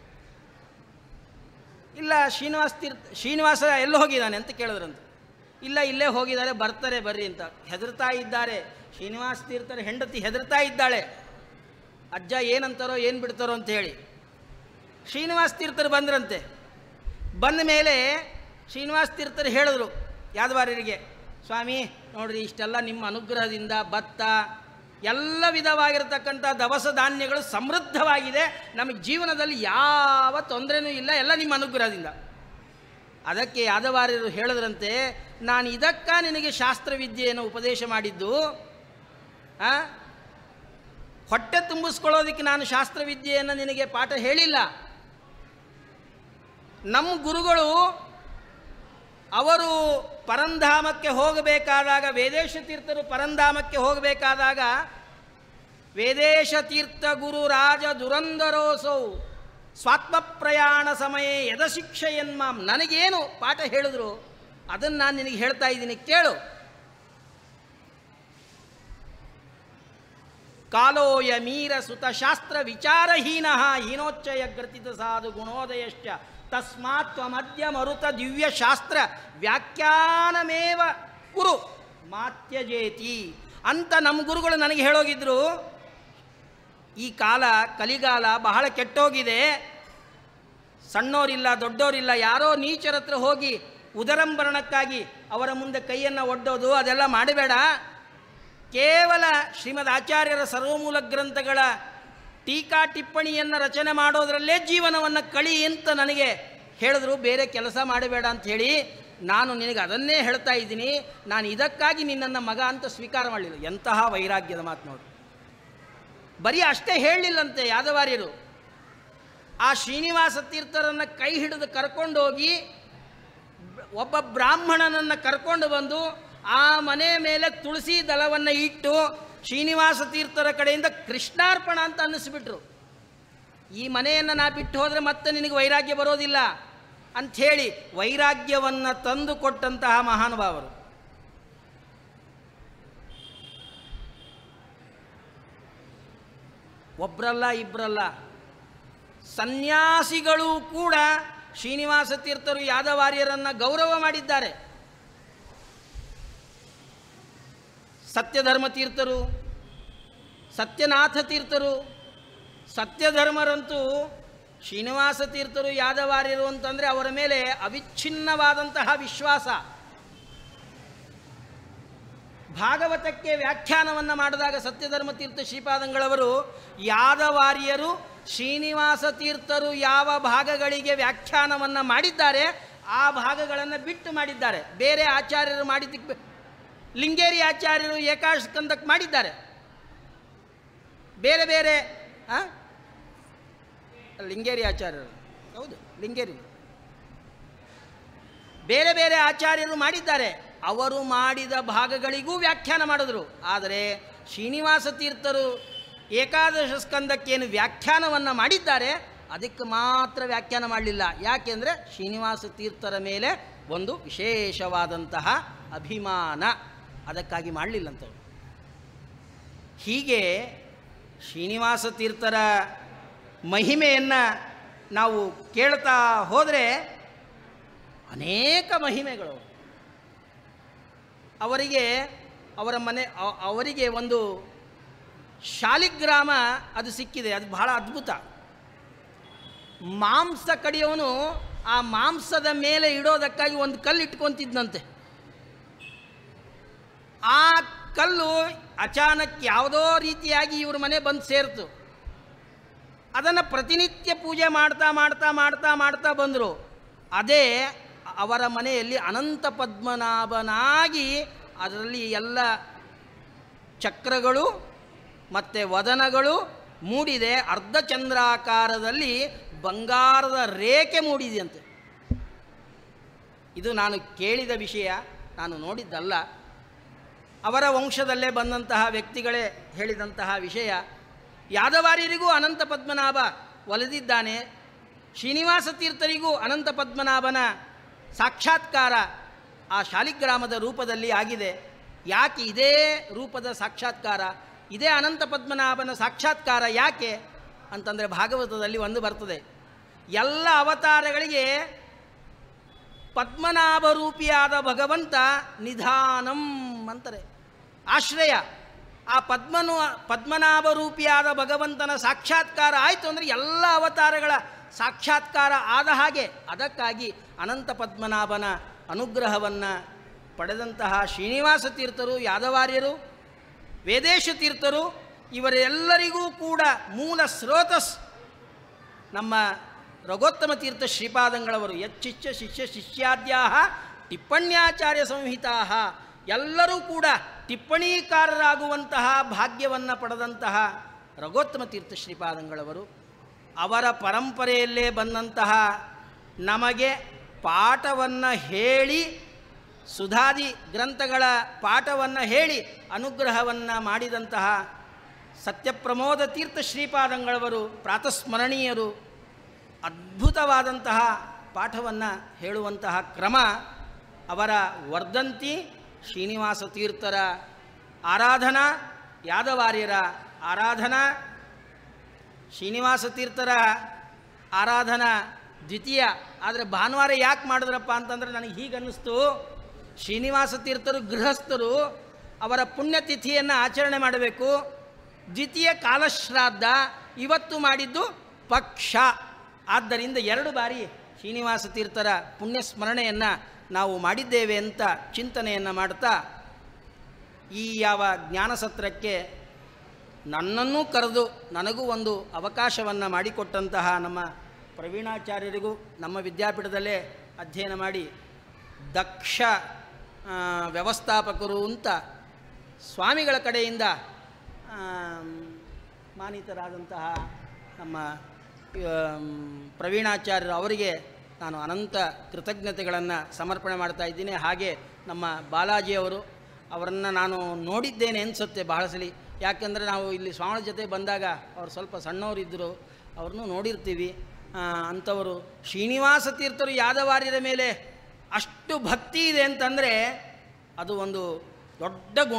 B: ಇಲ್ಲ ಶ್ರೀನಿವಾಸ ತೀರ್ಥ ಶ್ರೀನಿವಾಸ ಎಲ್ಲೋ ಹೋಗಿದ್ದಾನೆ ಅಂತ ಕೇಳಿದ್ರಂತೆ ಇಲ್ಲ ಇಲ್ಲೇ ಹೋಗಿದ್ದಾರೆ ಬರ್ತಾರೆ ಬರ್ರಿ ಅಂತ ಹೆದರ್ತಾ ಇದ್ದಾರೆ ಶ್ರೀನಿವಾಸ ತೀರ್ಥರ ಹೆಂಡತಿ ಹೆದರ್ತಾ ಇದ್ದಾಳೆ ಅಜ್ಜ ಏನಂತಾರೋ ಏನು ಬಿಡ್ತಾರೋ ಅಂತ ಹೇಳಿ ಶ್ರೀನಿವಾಸ ತೀರ್ಥರು ಬಂದ್ರಂತೆ ಬಂದ ಮೇಲೆ ಶ್ರೀನಿವಾಸ ತೀರ್ಥರು ಹೇಳಿದ್ರು ಯಾದವಾರ್ಯರಿಗೆ ಸ್ವಾಮಿ ನೋಡ್ರಿ ಇಷ್ಟೆಲ್ಲ ನಿಮ್ಮ ಅನುಗ್ರಹದಿಂದ ಭತ್ತ ಎಲ್ಲ ವಿಧವಾಗಿರತಕ್ಕಂಥ ದವಸ ಧಾನ್ಯಗಳು ಸಮೃದ್ಧವಾಗಿದೆ ನಮಗೆ ಜೀವನದಲ್ಲಿ ಯಾವ ತೊಂದರೆನೂ ಇಲ್ಲ ಎಲ್ಲ ನಿಮ್ಮ ಅನುಗ್ರಹದಿಂದ ಅದಕ್ಕೆ ಯಾದವಾರ್ಯರು ಹೇಳಿದ್ರಂತೆ ನಾನು ಇದಕ್ಕ ನಿನಗೆ ಶಾಸ್ತ್ರವಿದ್ಯೆಯನ್ನು ಉಪದೇಶ ಮಾಡಿದ್ದು ಆ? ಹೊಟ್ಟೆ ತುಂಬಿಸ್ಕೊಳ್ಳೋದಕ್ಕೆ ನಾನು ಶಾಸ್ತ್ರವಿದ್ಯೆಯನ್ನು ನಿನಗೆ ಪಾಠ ಹೇಳಿಲ್ಲ ನಮ್ಮ ಗುರುಗಳು ಅವರು ಪರಂಧಾಮಕ್ಕೆ ಹೋಗಬೇಕಾದಾಗ ವೇದೇಶ ತೀರ್ಥರು ಪರಂಧಾಮಕ್ಕೆ ಹೋಗಬೇಕಾದಾಗ ವೇದೇಶ ತೀರ್ಥ ಗುರು ರಾಜ ದುರಂದರೋಸೌ ಸ್ವಾತ್ಮ ಪ್ರಯಾಣ ಸಮಯ ಯದ ಶಿಕ್ಷೆಯನ್ಮಾಂ ನನಗೇನು ಪಾಠ ಹೇಳಿದ್ರು ಅದನ್ನು ನಾನು ನಿನಗೆ ಹೇಳ್ತಾ ಇದ್ದೀನಿ ಕೇಳು ಕಾಲೋಯ ಮೀರ ಸುತ ಶಾಸ್ತ್ರ ವಿಚಾರಹೀನ ಹೀನೋಚ್ಚಯ ಗ್ರತಿತ ಸಾಧು ಗುಣೋದಯಶ್ಚ ತಸ್ಮಾತ್ ತ್ವಮದ್ಯ ಮರುತ ದಿವ್ಯ ಶಾಸ್ತ್ರ ವ್ಯಾಖ್ಯಾನಮೇವ ಕುರು ಮಾತ್ಯಜೇತಿ ಅಂತ ನಮ್ಮ ಗುರುಗಳು ನನಗೆ ಹೇಳೋಗಿದ್ರು ಈ ಕಾಲ ಕಲಿಗಾಲ ಬಹಳ ಕೆಟ್ಟೋಗಿದೆ ಸಣ್ಣೋರಿಲ್ಲ ದೊಡ್ಡೋರಿಲ್ಲ ಯಾರೋ ನೀಚರ ಹತ್ರ ಹೋಗಿ ಉದರಂಬರಣಕ್ಕಾಗಿ ಅವರ ಮುಂದೆ ಕೈಯನ್ನು ಒಡ್ಡೋದು ಅದೆಲ್ಲ ಮಾಡಬೇಡ ಕೇವಲ ಶ್ರೀಮದ್ ಆಚಾರ್ಯರ ಸರ್ವಮೂಲ ಗ್ರಂಥಗಳ ಟೀಕಾ ಟಿಪ್ಪಣಿಯನ್ನು ರಚನೆ ಮಾಡೋದರಲ್ಲೇ ಜೀವನವನ್ನು ಕಳಿ ಅಂತ ನನಗೆ ಹೇಳಿದ್ರು ಬೇರೆ ಕೆಲಸ ಮಾಡಬೇಡ ಅಂತ ಹೇಳಿ ನಾನು ನಿನಗೆ ಅದನ್ನೇ ಹೇಳ್ತಾ ಇದ್ದೀನಿ ನಾನು ಇದಕ್ಕಾಗಿ ನಿನ್ನನ್ನು ಮಗ ಅಂತ ಸ್ವೀಕಾರ ಮಾಡಲಿಲ್ಲ ಎಂತಹ ವೈರಾಗ್ಯದ ಮಾತು ನೋಡಿ ಬರೀ ಅಷ್ಟೇ ಹೇಳಲಿಲ್ಲಂತೆ ಯಾದವಾರ್ಯರು ಆ ಶ್ರೀನಿವಾಸ ತೀರ್ಥರನ್ನು ಕೈ ಹಿಡಿದು ಕರ್ಕೊಂಡೋಗಿ ಒಬ್ಬ ಬ್ರಾಹ್ಮಣನನ್ನು ಕರ್ಕೊಂಡು ಬಂದು ಆ ಮನೆ ಮೇಲೆ ತುಳಸಿ ದಳವನ್ನು ಇಟ್ಟು ಶ್ರೀನಿವಾಸ ತೀರ್ಥರ ಕಡೆಯಿಂದ ಕೃಷ್ಣಾರ್ಪಣ ಅಂತ ಅನ್ನಿಸ್ಬಿಟ್ರು ಈ ಮನೆಯನ್ನು ನಾ ಬಿಟ್ಟು ಹೋದರೆ ಮತ್ತೆ ನಿನಗೆ ವೈರಾಗ್ಯ ಬರೋದಿಲ್ಲ ಅಂಥೇಳಿ ವೈರಾಗ್ಯವನ್ನು ತಂದು ಕೊಟ್ಟಂತಹ ಮಹಾನುಭಾವರು ಒಬ್ಬರಲ್ಲ ಇಬ್ಬರಲ್ಲ ಸನ್ಯಾಸಿಗಳು ಕೂಡ ಶ್ರೀನಿವಾಸ ತೀರ್ಥರು ಯಾದವಾರ್ಯರನ್ನು ಗೌರವ ಮಾಡಿದ್ದಾರೆ ಸತ್ಯಧರ್ಮ ತೀರ್ಥರು ಸತ್ಯನಾಥ ತೀರ್ಥರು ಸತ್ಯಧರ್ಮರಂತೂ ಶ್ರೀನಿವಾಸ ತೀರ್ಥರು ಯಾದವಾರ್ಯರು ಅಂತಂದರೆ ಅವರ ಮೇಲೆ ಅವಿಚ್ಛಿನ್ನವಾದಂತಹ ವಿಶ್ವಾಸ ಭಾಗವತಕ್ಕೆ ವ್ಯಾಖ್ಯಾನವನ್ನು ಮಾಡಿದಾಗ ಸತ್ಯಧರ್ಮ ತೀರ್ಥ ಶ್ರೀಪಾದಂಗಳವರು ಯಾದವಾರ್ಯರು ಶ್ರೀನಿವಾಸ ತೀರ್ಥರು ಯಾವ ಭಾಗಗಳಿಗೆ ವ್ಯಾಖ್ಯಾನವನ್ನು ಮಾಡಿದ್ದಾರೆ ಆ ಭಾಗಗಳನ್ನು ಬಿಟ್ಟು ಮಾಡಿದ್ದಾರೆ ಬೇರೆ ಆಚಾರ್ಯರು ಮಾಡಿದ್ದಕ್ಕೆ ಲಿಂಗೇರಿ ಆಚಾರ್ಯರು ಏಕಾಶ ಸ್ಕಂದಕ್ಕೆ ಮಾಡಿದ್ದಾರೆ ಬೇರೆ ಬೇರೆ ಆ? ಲಿಂಗೇರಿ ಆಚಾರ್ಯರು ಹೌದು ಲಿಂಗೇರಿ ಬೇರೆ ಬೇರೆ ಆಚಾರ್ಯರು ಮಾಡಿದ್ದಾರೆ ಅವರು ಮಾಡಿದ ಭಾಗಗಳಿಗೂ ವ್ಯಾಖ್ಯಾನ ಮಾಡಿದ್ರು ಆದರೆ ಶ್ರೀನಿವಾಸ ತೀರ್ಥರು ಏಕಾದಶ ಸ್ಕಂದಕ್ಕೇನು ವ್ಯಾಖ್ಯಾನವನ್ನು ಮಾಡಿದ್ದಾರೆ ಅದಕ್ಕೆ ಮಾತ್ರ ವ್ಯಾಖ್ಯಾನ ಮಾಡಲಿಲ್ಲ ಯಾಕೆಂದರೆ ಶ್ರೀನಿವಾಸ ತೀರ್ಥರ ಮೇಲೆ ಒಂದು ವಿಶೇಷವಾದಂತಹ ಅಭಿಮಾನ ಅದಕ್ಕಾಗಿ ಮಾಡಲಿಲ್ಲಂತವ್ರು ಹೀಗೆ ಶ್ರೀನಿವಾಸ ತೀರ್ಥರ ಮಹಿಮೆಯನ್ನು ನಾವು ಕೇಳ್ತಾ ಹೋದರೆ ಅನೇಕ ಮಹಿಮೆಗಳು ಅವರಿಗೆ ಅವರ ಮನೆ ಅ- ಅವರಿಗೆ ಒಂದು ಶಾಲಿಗ್ರಾಮ ಅದು ಸಿಕ್ಕಿದೆ ಅದು ಬಹಳ ಅದ್ಭುತ ಮಾಂಸ ಕಡಿಯವನು ಆ ಮಾಂಸದ ಮೇಲೆ ಇಡೋದಕ್ಕಾಗಿ ಒಂದು ಕಲ್ಲು ಇಟ್ಕೊಂತಿದ್ನಂತೆ ಆ ಕಲ್ಲು ಅಚಾನಕ್ ಯಾವುದೋ ರೀತಿಯಾಗಿ ಇವ್ರ ಮನೆ ಬಂದು ಸೇರ್ತು ಅದನ್ನು ಪ್ರತಿನಿತ್ಯ ಪೂಜೆ ಮಾಡ್ತಾ ಮಾಡ್ತಾ ಮಾಡ್ತಾ ಮಾಡ್ತಾ ಬಂದರು ಅದೇ ಅವರ ಮನೆಯಲ್ಲಿ ಅನಂತ ಪದ್ಮನಾಭನಾಗಿ ಅದರಲ್ಲಿ ಎಲ್ಲ ಚಕ್ರಗಳು ಮತ್ತು ವದನಗಳು ಮೂಡಿದೆ ಅರ್ಧಚಂದ್ರಾಕಾರದಲ್ಲಿ ಬಂಗಾರದ ರೇಖೆ ಮೂಡಿದೆಯಂತೆ ಇದು ನಾನು ಕೇಳಿದ ವಿಷಯ ನಾನು ನೋಡಿದ್ದಲ್ಲ ಅವರ ವಂಶದಲ್ಲೇ ಬಂದಂತಹ ವ್ಯಕ್ತಿಗಳೇ ಹೇಳಿದಂತಹ ವಿಷಯ ಯಾದವಾರ್ಯರಿಗೂ ಅನಂತ ಪದ್ಮನಾಭ ಒಲಿದಿದ್ದಾನೆ ಶ್ರೀನಿವಾಸ ತೀರ್ಥರಿಗೂ ಅನಂತ ಪದ್ಮನಾಭನ ಸಾಕ್ಷಾತ್ಕಾರ ಆ ಶಾಲಿಗ್ರಾಮದ ರೂಪದಲ್ಲಿ ಆಗಿದೆ ಯಾಕೆ ಇದೇ ರೂಪದ ಸಾಕ್ಷಾತ್ಕಾರ ಇದೇ ಅನಂತ ಪದ್ಮನಾಭನ ಸಾಕ್ಷಾತ್ಕಾರ ಯಾಕೆ ಅಂತಂದರೆ ಭಾಗವತದಲ್ಲಿ ಒಂದು ಬರ್ತದೆ ಎಲ್ಲ ಅವತಾರಗಳಿಗೆ ಪದ್ಮನಾಭ ರೂಪಿಯಾದ ಭಗವಂತ ನಿಧಾನಂ ಅಂತಾರೆ ಆಶ್ರಯ ಆ ಪದ್ಮನು ಪದ್ಮನಾಭ ರೂಪಿಯಾದ ಭಗವಂತನ ಸಾಕ್ಷಾತ್ಕಾರ ಆಯಿತು ಅಂದರೆ ಎಲ್ಲ ಅವತಾರಗಳ ಸಾಕ್ಷಾತ್ಕಾರ ಆದ ಹಾಗೆ ಅದಕ್ಕಾಗಿ ಅನಂತ ಪದ್ಮನಾಭನ ಅನುಗ್ರಹವನ್ನು ಪಡೆದಂತಹ ಶ್ರೀನಿವಾಸ ತೀರ್ಥರು ಯಾದವಾರ್ಯರು ವೇದೇಶ ತೀರ್ಥರು ಇವರೆಲ್ಲರಿಗೂ ಕೂಡ ಮೂಲ ಸ್ರೋತಸ್ ನಮ್ಮ ರಘೋತ್ತಮ ತೀರ್ಥ ಶ್ರೀಪಾದಂಗಳವರು ಯಚ್ಚಿಚ್ಚ ಶಿಷ್ಯ ಶಿಷ್ಯಾದ್ಯಾ ಟಿಪ್ಪಣ್ಯಾಚಾರ್ಯ ಸಂಹಿತಾ ಎಲ್ಲರೂ ಕೂಡ ಟಿಪ್ಪಣೀಕಾರರಾಗುವಂತಹ ಭಾಗ್ಯವನ್ನು ಪಡೆದಂತಹ ರಘೋತ್ತಮ ತೀರ್ಥ ಶ್ರೀಪಾದಂಗಳವರು ಅವರ ಪರಂಪರೆಯಲ್ಲೇ ಬಂದಂತಹ ನಮಗೆ ಪಾಠವನ್ನು ಹೇಳಿ ಸುಧಾದಿ ಗ್ರಂಥಗಳ ಪಾಠವನ್ನು ಹೇಳಿ ಅನುಗ್ರಹವನ್ನು ಮಾಡಿದಂತಹ ಸತ್ಯಪ್ರಮೋದ ತೀರ್ಥ ಶ್ರೀಪಾದಂಗಳವರು ಪ್ರಾತಸ್ಮರಣೀಯರು ಅದ್ಭುತವಾದಂತಹ ಪಾಠವನ್ನು ಹೇಳುವಂತಹ ಕ್ರಮ ಅವರ ವರ್ಧಂತಿ ಶ್ರೀನಿವಾಸ ತೀರ್ಥರ ಆರಾಧನಾ ಯಾದವಾರ್ಯರ ಆರಾಧನಾ ಶ್ರೀನಿವಾಸ ತೀರ್ಥರ ಆರಾಧನಾ ದ್ವಿತೀಯ ಆದರೆ ಭಾನುವಾರ ಯಾಕೆ ಮಾಡಿದ್ರಪ್ಪ ಅಂತಂದರೆ ನನಗೆ ಹೀಗೆ ಅನ್ನಿಸ್ತು ಶ್ರೀನಿವಾಸ ತೀರ್ಥರು ಗೃಹಸ್ಥರು ಅವರ ಪುಣ್ಯತಿಥಿಯನ್ನು ಆಚರಣೆ ಮಾಡಬೇಕು ದ್ವಿತೀಯ ಕಾಲಶ್ರಾದ್ದ ಇವತ್ತು ಮಾಡಿದ್ದು ಪಕ್ಷ ಆದ್ದರಿಂದ ಎರಡು ಬಾರಿ ಶ್ರೀನಿವಾಸ ತೀರ್ಥರ ಪುಣ್ಯ ಸ್ಮರಣೆಯನ್ನು ನಾವು ಮಾಡಿದ್ದೇವೆ ಅಂತ ಚಿಂತನೆಯನ್ನು ಮಾಡ್ತಾ ಈ ಯಾವ ಜ್ಞಾನಸತ್ರಕ್ಕೆ ನನ್ನನ್ನೂ ಕರೆದು ನನಗೂ ಒಂದು ಅವಕಾಶವನ್ನು ಮಾಡಿಕೊಟ್ಟಂತಹ ನಮ್ಮ ಪ್ರವೀಣಾಚಾರ್ಯರಿಗೂ ನಮ್ಮ ವಿದ್ಯಾಪೀಠದಲ್ಲೇ ಅಧ್ಯಯನ ಮಾಡಿ ದಕ್ಷ ಆ, ವ್ಯವಸ್ಥಾಪಕರು ಅಂತ ಸ್ವಾಮಿಗಳ ಕಡೆಯಿಂದ ಆಮ್, ಮಾನಿತರಾದಂತಹ ನಮ್ಮ ಆಮ್, ಪ್ರವೀಣಾಚಾರ್ಯರು ಅವರಿಗೆ ನಾನು ಅನಂತ ಕೃತಜ್ಞತೆಗಳನ್ನು ಸಮರ್ಪಣೆ ಮಾಡ್ತಾ ಇದ್ದೀನಿ ಹಾಗೆ ನಮ್ಮ ಬಾಲಾಜಿಯವರು ಅವರನ್ನು ನಾನು ನೋಡಿದ್ದೇನೆ ಅನಿಸುತ್ತೆ ಬಹಳ ಸಲ ಯಾಕೆಂದರೆ ನಾವು ಇಲ್ಲಿ ಸ್ವಾಮಿ ಜೊತೆ ಬಂದಾಗ ಅವ್ರು ಸ್ವಲ್ಪ ಸಣ್ಣವರಿದ್ದರು ಅವ್ರನ್ನೂ ನೋಡಿರ್ತೀವಿ ಆ, ಅಂಥವರು ಶ್ರೀನಿವಾಸ ತೀರ್ಥರು ಯಾದವಾರ್ಯರ ಮೇಲೆ ಅಷ್ಟು ಭಕ್ತಿ ಇದೆ ಅಂತಂದರೆ ಅದು ಒಂದು ದೊಡ್ಡ ಗುಣ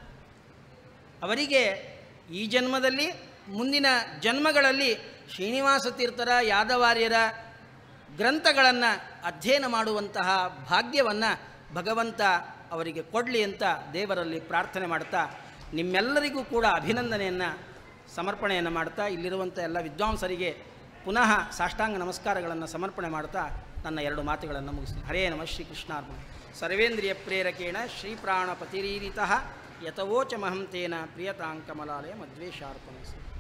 B: ಅವರಿಗೆ ಈ ಜನ್ಮದಲ್ಲಿ ಮುಂದಿನ ಜನ್ಮಗಳಲ್ಲಿ ಶ್ರೀನಿವಾಸ ತೀರ್ಥರ ಯಾದವಾರ್ಯರ ಗ್ರಂಥಗಳನ್ನು ಅಧ್ಯಯನ ಮಾಡುವಂತಹ ಭಾಗ್ಯವನ್ನು ಭಗವಂತ ಅವರಿಗೆ ಕೊಡಲಿ ಅಂತ ದೇವರಲ್ಲಿ ಪ್ರಾರ್ಥನೆ ಮಾಡ್ತಾ ನಿಮ್ಮೆಲ್ಲರಿಗೂ ಕೂಡ ಅಭಿನಂದನೆಯನ್ನು ಸಮರ್ಪಣೆಯನ್ನು ಮಾಡ್ತಾ ಇಲ್ಲಿರುವಂಥ ಎಲ್ಲ ವಿದ್ವಾಂಸರಿಗೆ ಪುನಃ ಸಾಷ್ಟಾಂಗ ನಮಸ್ಕಾರಗಳನ್ನು ಸಮರ್ಪಣೆ ಮಾಡ್ತಾ ನನ್ನ ಎರಡು ಮಾತುಗಳನ್ನು ಮುಗಿಸ್ತೀನಿ ಹರೇ ನಮಃ ಶ್ರೀಕೃಷ್ಣಾರ್ಪಣ ಸರ್ವೇಂದ್ರಿಯ ಪ್ರೇರಕೇಣ ಶ್ರೀಪ್ರಾಣಪತಿರೀರಿತಃ ಯತವೋಚಮಹಂ ತೇನ ಪ್ರಿಯತಾಂಕಮಲಾಲಯ ಮದ್ವೇಷಾರ್ಪಣೆ